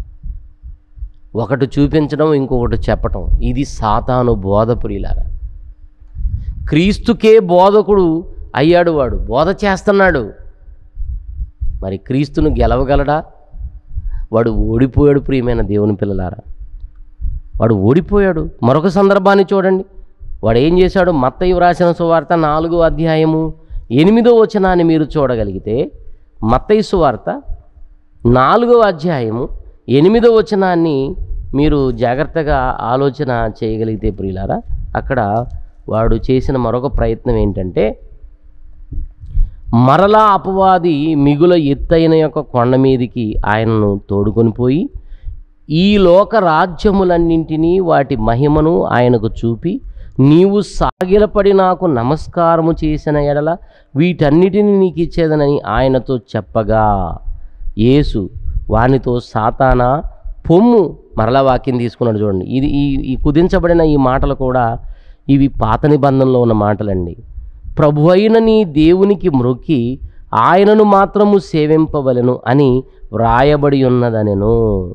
ఒకటి చూపించడం ఇంకొకటి చెప్పటం ఇది సాతాను బోధ ప్రియులారా క్రీస్తుకే బోధకుడు అయ్యాడు వాడు బోధ చేస్తున్నాడు మరి క్రీస్తును గెలవగలడా వాడు ఓడిపోయాడు ప్రియమైన దేవుని పిల్లలారా వాడు ఓడిపోయాడు మరొక సందర్భాన్ని చూడండి వాడు ఏం చేశాడు మత్తయి వ్రాసిన సువార్త నాలుగో అధ్యాయము ఎనిమిదో వచనాన్ని మీరు చూడగలిగితే మత్తయి సువార్త నాలుగో అధ్యాయము ఎనిమిదో వచనాన్ని మీరు జాగ్రత్తగా ఆలోచన చేయగలిగితే ప్రియులారా అక్కడ వాడు చేసిన మరొక ప్రయత్నం ఏంటంటే మరలా అపవాది మిగుల ఎత్తైన యొక్క కొండ మీదికి ఆయనను తోడుకొని పోయి ఈ లోక రాజ్యములన్నింటినీ వాటి మహిమను ఆయనకు చూపి నీవు సాగిలపడి నాకు నమస్కారము చేసిన ఎడల వీటన్నిటిని నీకు ఇచ్చేదనని ఆయనతో చెప్పగా యేసు వానితో సాతానా పొమ్ము మరలా వాక్యం తీసుకున్నాడు చూడండి ఇది ఈ ఈ కుదించబడిన ఈ మాటలు కూడా ఇవి పాత నిబంధనలో ఉన్న మాటలండి ప్రభు అయిన నీ దేవునికి మ్రొక్కి ఆయనను మాత్రము సేవింపవలెను అని వ్రాయబడి ఉన్నదనెను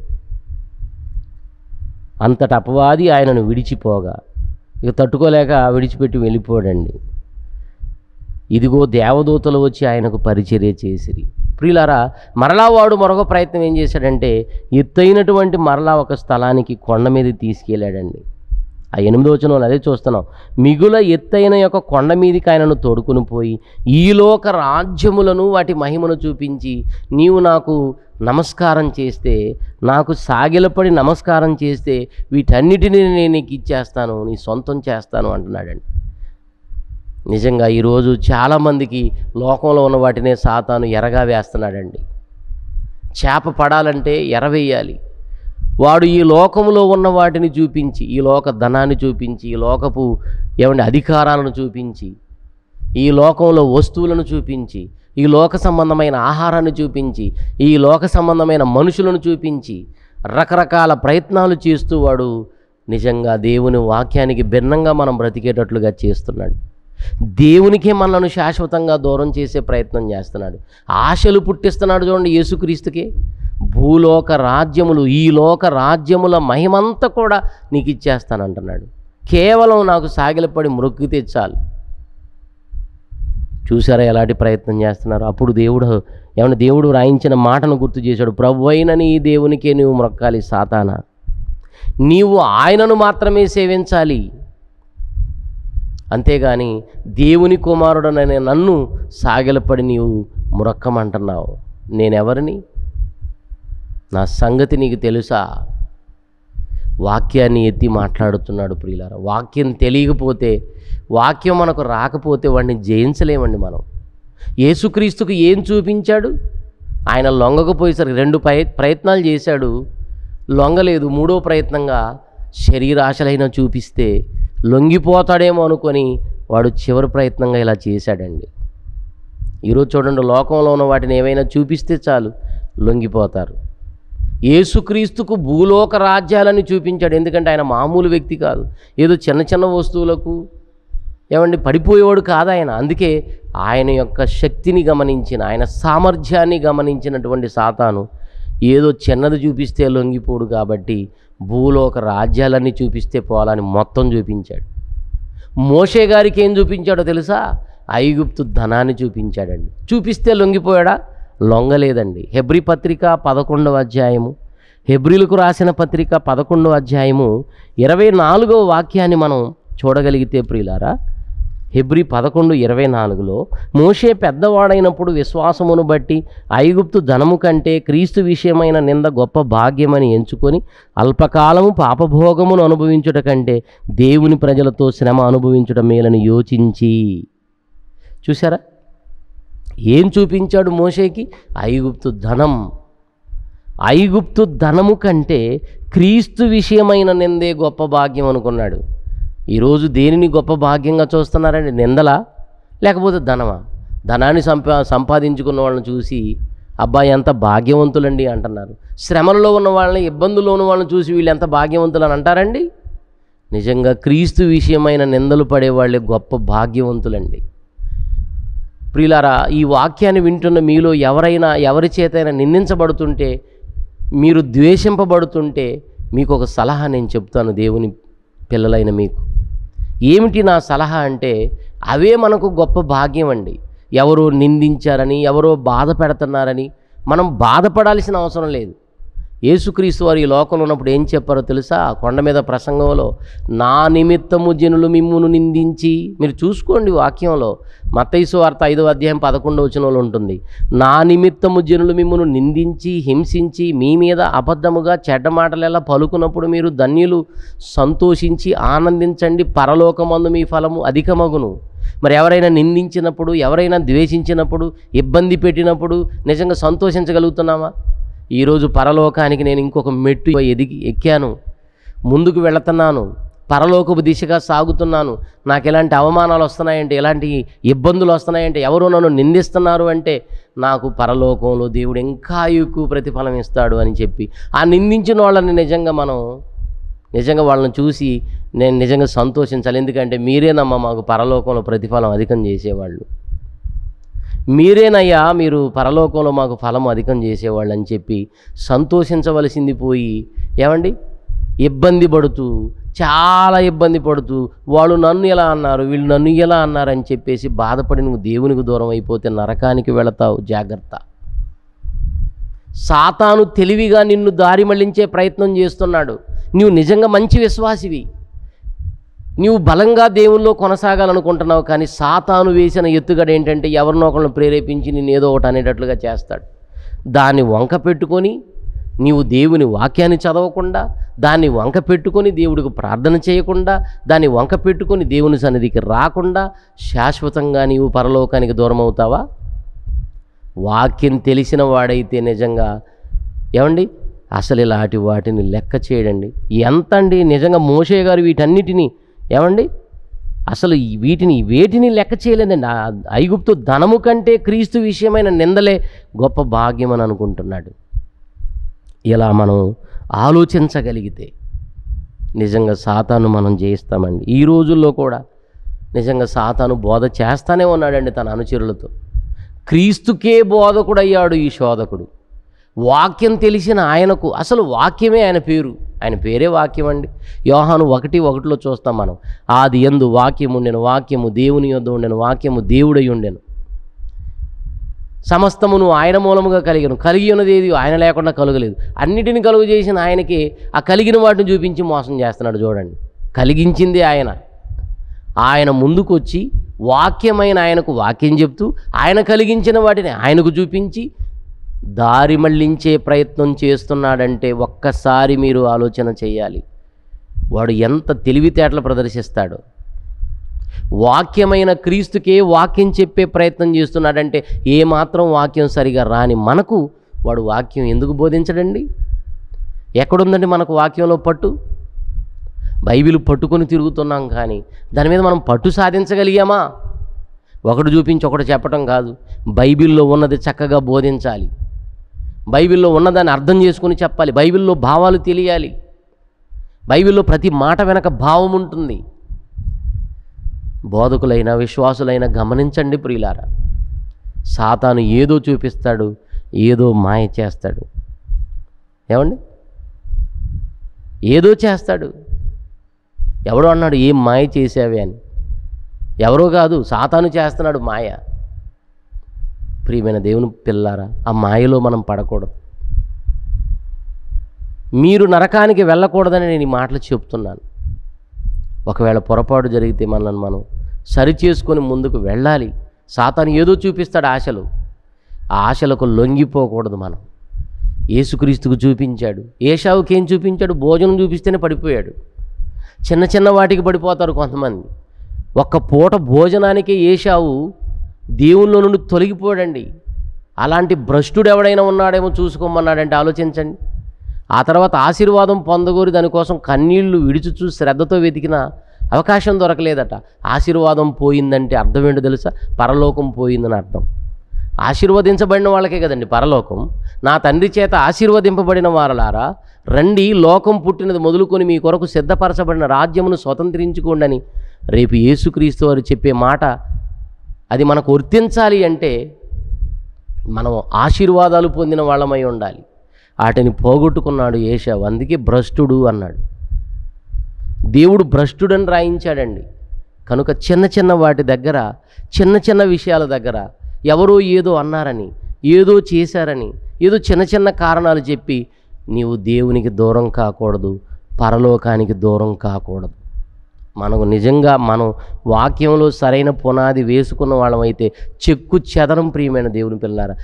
అంతట అపవాది ఆయనను విడిచిపోగా ఇక తట్టుకోలేక విడిచిపెట్టి వెళ్ళిపోడండి ఇదిగో దేవదూతలు వచ్చి ఆయనకు పరిచర్య చేసిరి ప్రియులారా మరలా వాడు మరొక ప్రయత్నం ఏం చేశాడంటే ఎత్తైనటువంటి మరలా ఒక స్థలానికి కొండ మీద తీసుకెళ్ళాడండి ఆ ఎనిమిదో వచనంలో అదే చూస్తున్నాం మిగుల ఎత్తైన యొక్క కొండ మీదికి ఆయనను తోడుకుని పోయి ఈ లోక రాజ్యములను వాటి మహిమను చూపించి నీవు నాకు నమస్కారం చేస్తే నాకు సాగిలపడి నమస్కారం చేస్తే వీటన్నిటిని నేను నీకు ఇచ్చేస్తాను నీ సొంతం చేస్తాను అంటున్నాడండి నిజంగా ఈరోజు చాలామందికి లోకంలో ఉన్న వాటినే సాతాను ఎరగా వేస్తున్నాడండి చేప పడాలంటే ఎర వేయాలి వాడు ఈ లోకంలో ఉన్న వాటిని చూపించి ఈ లోక ధనాన్ని చూపించి ఈ లోకపు ఏమంటే అధికారాలను చూపించి ఈ లోకంలో వస్తువులను చూపించి ఈ లోక సంబంధమైన ఆహారాన్ని చూపించి ఈ లోక సంబంధమైన మనుషులను చూపించి రకరకాల ప్రయత్నాలు చేస్తూ వాడు నిజంగా దేవుని వాక్యానికి భిన్నంగా మనం బ్రతికేటట్లుగా చేస్తున్నాడు దేవునికే మనలను శాశ్వతంగా దూరం చేసే ప్రయత్నం చేస్తున్నాడు ఆశలు పుట్టిస్తున్నాడు చూడండి యేసుక్రీస్తుకే భూలోక రాజ్యములు ఈ లోక రాజ్యముల మహిమంతా కూడా నీకు ఇచ్చేస్తానంటున్నాడు కేవలం నాకు సాగిలపడి మొక్కితే చాలు చూసారా ఎలాంటి ప్రయత్నం చేస్తున్నారు అప్పుడు దేవుడు ఏమన్నా దేవుడు రాయించిన మాటను గుర్తు చేశాడు ప్రభు అయిన నీ దేవునికే నీవు మొక్కాలి సాతానా నీవు ఆయనను మాత్రమే సేవించాలి అంతేగాని దేవుని కుమారుడననే నన్ను సాగిలపడి నీవు మురక్కమంటున్నావు నేనెవరిని నా సంగతి నీకు తెలుసా వాక్యాన్ని ఎత్తి మాట్లాడుతున్నాడు ప్రియులారా వాక్యం తెలియకపోతే వాక్యం మనకు రాకపోతే వాడిని జయించలేమండి మనం యేసుక్రీస్తుకు ఏం చూపించాడు ఆయన లొంగకపోయేసరికి రెండు ప్రయ ప్రయత్నాలు చేశాడు లొంగలేదు మూడో ప్రయత్నంగా శరీరాశలైన చూపిస్తే లొంగిపోతాడేమో అనుకొని వాడు చివరి ప్రయత్నంగా ఇలా చేశాడండి ఈరోజు చూడండి లోకంలో ఉన్న వాటిని ఏవైనా చూపిస్తే చాలు లొంగిపోతారు యేసుక్రీస్తుకు భూలోక రాజ్యాలని చూపించాడు ఎందుకంటే ఆయన మామూలు వ్యక్తి కాదు ఏదో చిన్న చిన్న వస్తువులకు ఏమండి పడిపోయేవాడు కాదు ఆయన అందుకే ఆయన యొక్క శక్తిని గమనించిన ఆయన సామర్థ్యాన్ని గమనించినటువంటి సాతాను ఏదో చిన్నది చూపిస్తే లొంగిపోడు కాబట్టి భూలోక రాజ్యాలన్నీ చూపిస్తే పోవాలని మొత్తం చూపించాడు మోషే గారికి ఏం చూపించాడో తెలుసా ఐగుప్తు ధనాన్ని చూపించాడండి చూపిస్తే లొంగిపోయాడా లొంగలేదండి హెబ్రి పత్రిక పదకొండవ అధ్యాయము హెబ్రిలకు రాసిన పత్రిక పదకొండవ అధ్యాయము ఇరవై నాలుగవ వాక్యాన్ని మనం చూడగలిగితే ప్రియులారా హెబ్రి పదకొండు ఇరవై నాలుగులో మోషే పెద్దవాడైనప్పుడు విశ్వాసమును బట్టి ఐగుప్తు ధనము కంటే క్రీస్తు విషయమైన నింద గొప్ప భాగ్యమని ఎంచుకొని అల్పకాలము పాపభోగమును అనుభవించుట కంటే దేవుని ప్రజలతో శ్రమ అనుభవించుట మేలని యోచించి చూసారా ఏం చూపించాడు మోషేకి ఐగుప్తు ధనం ఐగుప్తు ధనము కంటే క్రీస్తు విషయమైన నిందే గొప్ప భాగ్యం అనుకున్నాడు ఈరోజు దేనిని గొప్ప భాగ్యంగా చూస్తున్నారండి నిందలా లేకపోతే ధనమా ధనాన్ని సంపా సంపాదించుకున్న వాళ్ళని చూసి అబ్బాయి ఎంత భాగ్యవంతులండి అంటున్నారు శ్రమలలో ఉన్న వాళ్ళని ఇబ్బందుల్లో ఉన్న వాళ్ళని చూసి వీళ్ళు ఎంత భాగ్యవంతులు అని అంటారండి నిజంగా క్రీస్తు విషయమైన నిందలు పడేవాళ్ళే గొప్ప భాగ్యవంతులండి ప్రియులారా ఈ వాక్యాన్ని వింటున్న మీలో ఎవరైనా ఎవరి చేతైనా నిందించబడుతుంటే మీరు ద్వేషింపబడుతుంటే మీకు ఒక సలహా నేను చెప్తాను దేవుని పిల్లలైన మీకు ఏమిటి నా సలహా అంటే అవే మనకు గొప్ప భాగ్యం అండి ఎవరో నిందించారని ఎవరో బాధ పెడుతున్నారని మనం బాధపడాల్సిన అవసరం లేదు యేసుక్రీస్తు వారు ఈ లోకంలో ఉన్నప్పుడు ఏం చెప్పారో తెలుసా ఆ కొండ మీద ప్రసంగంలో నా నిమిత్తము జనులు మిమ్మును నిందించి మీరు చూసుకోండి వాక్యంలో మత్తైసు వార్త ఐదో అధ్యాయం పదకొండవ వచనంలో ఉంటుంది నా నిమిత్తము జనులు మిమ్మును నిందించి హింసించి మీ మీద అబద్ధముగా చెడ్డ మాటలెలా పలుకున్నప్పుడు మీరు ధన్యులు సంతోషించి ఆనందించండి పరలోకమందు మీ ఫలము అధికమగును మరి ఎవరైనా నిందించినప్పుడు ఎవరైనా ద్వేషించినప్పుడు ఇబ్బంది పెట్టినప్పుడు నిజంగా సంతోషించగలుగుతున్నామా ఈరోజు పరలోకానికి నేను ఇంకొక మెట్టు ఎదిగి ఎక్కాను ముందుకు వెళుతున్నాను పరలోకపు దిశగా సాగుతున్నాను నాకు ఎలాంటి అవమానాలు వస్తున్నాయంటే ఎలాంటి ఇబ్బందులు వస్తున్నాయంటే ఎవరు నన్ను నిందిస్తున్నారు అంటే నాకు పరలోకంలో దేవుడు ఇంకా ఎక్కువ ప్రతిఫలం ఇస్తాడు అని చెప్పి ఆ నిందించిన వాళ్ళని నిజంగా మనం నిజంగా వాళ్ళని చూసి నేను నిజంగా సంతోషించాలి ఎందుకంటే మీరేనమ్మా మాకు పరలోకంలో ప్రతిఫలం అధికం చేసేవాళ్ళు మీరేనయ్యా మీరు పరలోకంలో మాకు ఫలం అధికం చేసేవాళ్ళు అని చెప్పి సంతోషించవలసింది పోయి ఏమండి ఇబ్బంది పడుతూ చాలా ఇబ్బంది పడుతూ వాళ్ళు నన్ను ఎలా అన్నారు వీళ్ళు నన్ను ఎలా అన్నారు అని చెప్పేసి బాధపడి నువ్వు దేవునికి దూరం అయిపోతే నరకానికి వెళతావు జాగ్రత్త సాతాను తెలివిగా నిన్ను దారి మళ్లించే ప్రయత్నం చేస్తున్నాడు నీవు నిజంగా మంచి విశ్వాసివి నీవు బలంగా దేవుల్లో కొనసాగాలనుకుంటున్నావు కానీ సాతాను వేసిన ఎత్తుగడ ఏంటంటే ఎవరినో ఒకరిని ప్రేరేపించి నేను ఏదో ఒకటి అనేటట్లుగా చేస్తాడు దాన్ని వంక పెట్టుకొని నీవు దేవుని వాక్యాన్ని చదవకుండా దాన్ని వంక పెట్టుకొని దేవుడికి ప్రార్థన చేయకుండా దాన్ని వంక పెట్టుకొని దేవుని సన్నిధికి రాకుండా శాశ్వతంగా నీవు పరలోకానికి దూరం అవుతావా వాక్యం తెలిసిన వాడైతే నిజంగా ఏమండి అసలు ఇలాంటి వాటిని లెక్క చేయడండి ఎంత అండి నిజంగా మోషే గారు వీటన్నిటిని ఏమండి అసలు ఈ వీటిని వేటిని లెక్క చేయలేదండి ఆ ఐగుప్తు ధనము కంటే క్రీస్తు విషయమైన నిందలే గొప్ప భాగ్యం అని అనుకుంటున్నాడు ఇలా మనం ఆలోచించగలిగితే నిజంగా సాతాను మనం జయిస్తామండి ఈ రోజుల్లో కూడా నిజంగా సాతాను బోధ చేస్తానే ఉన్నాడండి తన అనుచరులతో క్రీస్తుకే బోధకుడయ్యాడు ఈ శోధకుడు వాక్యం తెలిసిన ఆయనకు అసలు వాక్యమే ఆయన పేరు ఆయన పేరే వాక్యం అండి యోహాను ఒకటి ఒకటిలో చూస్తాం మనం ఆది ఎందు వాక్యము ఉండెను వాక్యము దేవుని యొద్ద ఉండెను వాక్యము దేవుడై ఉండెను సమస్తమును ఆయన మూలముగా కలిగను కలిగి ఉన్నది ఏది ఆయన లేకుండా కలుగలేదు అన్నిటిని కలుగు చేసిన ఆయనకి ఆ కలిగిన వాటిని చూపించి మోసం చేస్తున్నాడు చూడండి కలిగించింది ఆయన ఆయన ముందుకొచ్చి వాక్యమైన ఆయనకు వాక్యం చెప్తూ ఆయన కలిగించిన వాటిని ఆయనకు చూపించి దారి మళ్ళించే ప్రయత్నం చేస్తున్నాడంటే ఒక్కసారి మీరు ఆలోచన చేయాలి వాడు ఎంత తెలివితేటలు ప్రదర్శిస్తాడో వాక్యమైన క్రీస్తుకే వాక్యం చెప్పే ప్రయత్నం చేస్తున్నాడంటే ఏమాత్రం వాక్యం సరిగా రాని మనకు వాడు వాక్యం ఎందుకు బోధించడండి ఎక్కడుందండి మనకు వాక్యంలో పట్టు బైబిల్ పట్టుకొని తిరుగుతున్నాం కానీ దాని మీద మనం పట్టు సాధించగలిగామా ఒకటి చూపించి ఒకటి చెప్పటం కాదు బైబిల్లో ఉన్నది చక్కగా బోధించాలి బైబిల్లో ఉన్నదాన్ని అర్థం చేసుకుని చెప్పాలి బైబిల్లో భావాలు తెలియాలి బైబిల్లో ప్రతి మాట వెనక భావం ఉంటుంది బోధకులైన విశ్వాసులైన గమనించండి ప్రియులారా సాతాను ఏదో చూపిస్తాడు ఏదో మాయ చేస్తాడు ఏమండి ఏదో చేస్తాడు ఎవడో అన్నాడు ఏం మాయ చేసావే అని ఎవరో కాదు సాతాను చేస్తున్నాడు మాయ ప్రియమైన దేవుని పిల్లారా ఆ మాయలో మనం పడకూడదు మీరు నరకానికి వెళ్ళకూడదని నేను ఈ మాటలు చెప్తున్నాను ఒకవేళ పొరపాటు జరిగితే మనల్ని మనం సరి చేసుకొని ముందుకు వెళ్ళాలి సాతాను ఏదో చూపిస్తాడు ఆశలు ఆ ఆశలకు లొంగిపోకూడదు మనం యేసుక్రీస్తుకు చూపించాడు ఏషావుకి ఏం చూపించాడు భోజనం చూపిస్తేనే పడిపోయాడు చిన్న చిన్న వాటికి పడిపోతారు కొంతమంది ఒక్క పూట భోజనానికే ఏషావు దేవుళ్ళ నుండి తొలగిపోయాడండి అలాంటి భ్రష్టుడు ఎవడైనా ఉన్నాడేమో చూసుకోమన్నాడంటే ఆలోచించండి ఆ తర్వాత ఆశీర్వాదం పొందగోరి దానికోసం కన్నీళ్లు విడిచుచూ శ్రద్ధతో వెతికిన అవకాశం దొరకలేదట ఆశీర్వాదం పోయిందంటే అర్థం ఏంటో తెలుసా పరలోకం పోయిందని అర్థం ఆశీర్వదించబడిన వాళ్ళకే కదండి పరలోకం నా తండ్రి చేత ఆశీర్వదింపబడిన వారలారా రండి లోకం పుట్టినది మొదలుకొని మీ కొరకు సిద్ధపరచబడిన రాజ్యమును స్వతంత్రించుకోండి రేపు యేసుక్రీస్తు వారు చెప్పే మాట అది మనకు వర్తించాలి అంటే మనం ఆశీర్వాదాలు పొందిన వాళ్ళమై ఉండాలి వాటిని పోగొట్టుకున్నాడు ఏషావు అందుకే భ్రష్టుడు అన్నాడు దేవుడు భ్రష్టుడని రాయించాడండి కనుక చిన్న చిన్న వాటి దగ్గర చిన్న చిన్న విషయాల దగ్గర ఎవరో ఏదో అన్నారని ఏదో చేశారని ఏదో చిన్న చిన్న కారణాలు చెప్పి నీవు దేవునికి దూరం కాకూడదు పరలోకానికి దూరం కాకూడదు మనకు నిజంగా మనం వాక్యంలో సరైన పునాది వేసుకున్న వాళ్ళమైతే చెక్కు చెదరం ప్రియమైన దేవుని పిల్లారా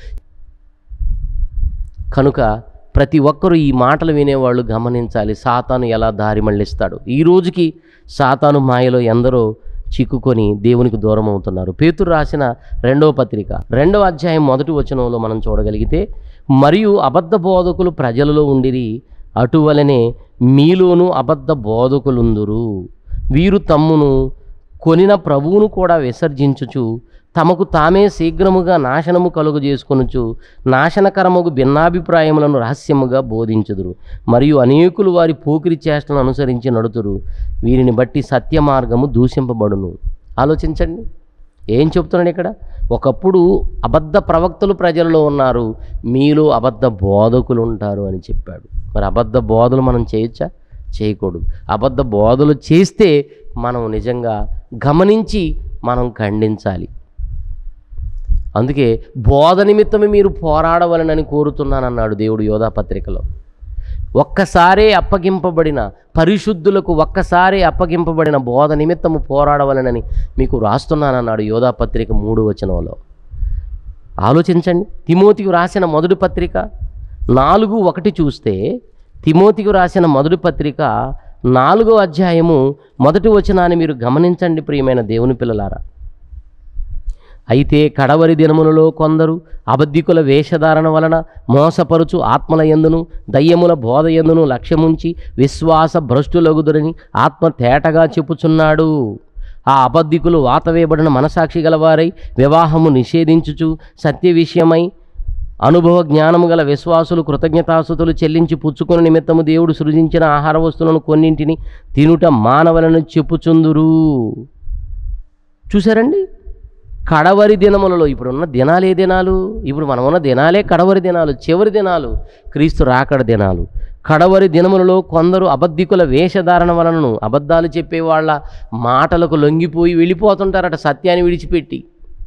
కనుక ప్రతి ఒక్కరూ ఈ మాటలు వినేవాళ్ళు గమనించాలి సాతాను ఎలా దారి మళ్ళిస్తాడు ఈ రోజుకి సాతాను మాయలో ఎందరో చిక్కుకొని దేవునికి దూరం అవుతున్నారు పేతురు రాసిన రెండవ పత్రిక రెండవ అధ్యాయం మొదటి వచనంలో మనం చూడగలిగితే మరియు అబద్ధ బోధకులు ప్రజలలో ఉండిరి అటువలనే మీలోనూ అబద్ధ బోధకులుందురు వీరు తమ్మును కొనిన ప్రభువును కూడా విసర్జించుచు తమకు తామే శీఘ్రముగా నాశనము కలుగు చేసుకొనుచు నాశనకరముగు భిన్నాభిప్రాయములను రహస్యముగా బోధించుదురు మరియు అనేకులు వారి పోకిరి చేష్టలను అనుసరించి నడుతురు వీరిని బట్టి సత్య మార్గము దూషింపబడును ఆలోచించండి ఏం చెప్తున్నాడు ఇక్కడ ఒకప్పుడు అబద్ధ ప్రవక్తలు ప్రజలలో ఉన్నారు మీలో అబద్ధ బోధకులు ఉంటారు అని చెప్పాడు మరి అబద్ధ బోధలు మనం చేయొచ్చా చేయకూడదు అబద్ధ బోధలు చేస్తే మనం నిజంగా గమనించి మనం ఖండించాలి అందుకే బోధ నిమిత్తమే మీరు పోరాడవలనని కోరుతున్నానన్నాడు దేవుడు యోధా పత్రికలో ఒక్కసారే అప్పగింపబడిన పరిశుద్ధులకు ఒక్కసారే అప్పగింపబడిన బోధ నిమిత్తము పోరాడవలనని మీకు రాస్తున్నానన్నాడు యోధా పత్రిక మూడు వచనంలో ఆలోచించండి తిమోతికి రాసిన మొదటి పత్రిక నాలుగు ఒకటి చూస్తే తిమోతికి రాసిన మొదటి పత్రిక నాలుగో అధ్యాయము మొదటి వచనాన్ని మీరు గమనించండి ప్రియమైన దేవుని పిల్లలారా అయితే కడవరి దినములలో కొందరు అబద్ధికుల వేషధారణ వలన మోసపరుచు ఆత్మల ఎందును దయ్యముల బోధ ఎందును లక్ష్యముంచి విశ్వాస భ్రష్టులగుదురని ఆత్మ తేటగా చెప్పుచున్నాడు ఆ అబద్ధికులు వాతవేయబడిన మనసాక్షి గలవారై వివాహము నిషేధించుచు సత్య విషయమై అనుభవ జ్ఞానము గల విశ్వాసులు కృతజ్ఞతాసుతులు చెల్లించి పుచ్చుకుని నిమిత్తము దేవుడు సృజించిన ఆహార వస్తువులను కొన్నింటిని తినుట మానవలను చెప్పుచుందురు చూశారండి కడవరి దినములలో ఇప్పుడున్న దినాలు ఏ దినాలు ఇప్పుడు మనం ఉన్న దినాలే కడవరి దినాలు చివరి దినాలు క్రీస్తు రాకడ దినాలు కడవరి దినములలో కొందరు అబద్ధికుల వేషధారణ వలనను అబద్ధాలు చెప్పే వాళ్ళ మాటలకు లొంగిపోయి వెళ్ళిపోతుంటారట సత్యాన్ని విడిచిపెట్టి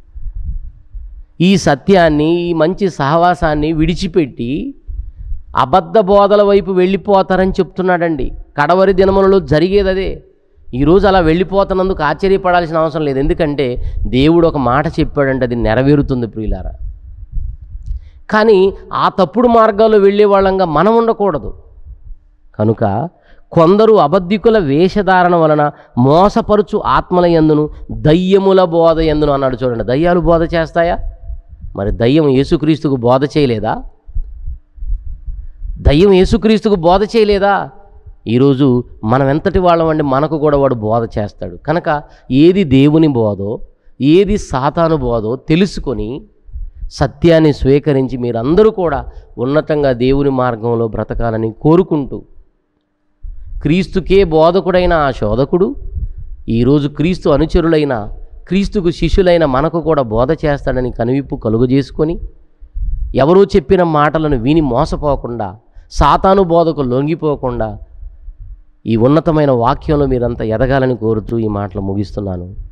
ఈ సత్యాన్ని ఈ మంచి సహవాసాన్ని విడిచిపెట్టి అబద్ధ బోధల వైపు వెళ్ళిపోతారని చెప్తున్నాడండి కడవరి దినములలో జరిగేది అదే ఈరోజు అలా వెళ్ళిపోతున్నందుకు ఆశ్చర్యపడాల్సిన అవసరం లేదు ఎందుకంటే దేవుడు ఒక మాట చెప్పాడంటే అది నెరవేరుతుంది ప్రియులారా కానీ ఆ తప్పుడు మార్గాల్లో వెళ్ళే వాళ్ళంగా మనం ఉండకూడదు కనుక కొందరు అబద్ధికుల వేషధారణ వలన మోసపరుచు ఆత్మల యందును దయ్యముల బోధ ఎందును అన్నాడు చూడండి దయ్యాలు బోధ చేస్తాయా మరి దయ్యం యేసుక్రీస్తుకు బోధ చేయలేదా దయ్యం యేసుక్రీస్తుకు బోధ చేయలేదా ఈరోజు మనం ఎంతటి వాళ్ళమండి మనకు కూడా వాడు బోధ చేస్తాడు కనుక ఏది దేవుని బోధో ఏది సాతాను బోధో తెలుసుకొని సత్యాన్ని స్వీకరించి మీరందరూ కూడా ఉన్నతంగా దేవుని మార్గంలో బ్రతకాలని కోరుకుంటూ క్రీస్తుకే బోధకుడైన ఆ శోధకుడు ఈరోజు క్రీస్తు అనుచరులైన క్రీస్తుకు శిష్యులైన మనకు కూడా బోధ చేస్తాడని కనువిప్పు కలుగజేసుకొని ఎవరో చెప్పిన మాటలను విని మోసపోకుండా సాతాను బోధకు లొంగిపోకుండా ఈ ఉన్నతమైన వాక్యంలో మీరంతా ఎదగాలని కోరుతూ ఈ మాటలు ముగిస్తున్నాను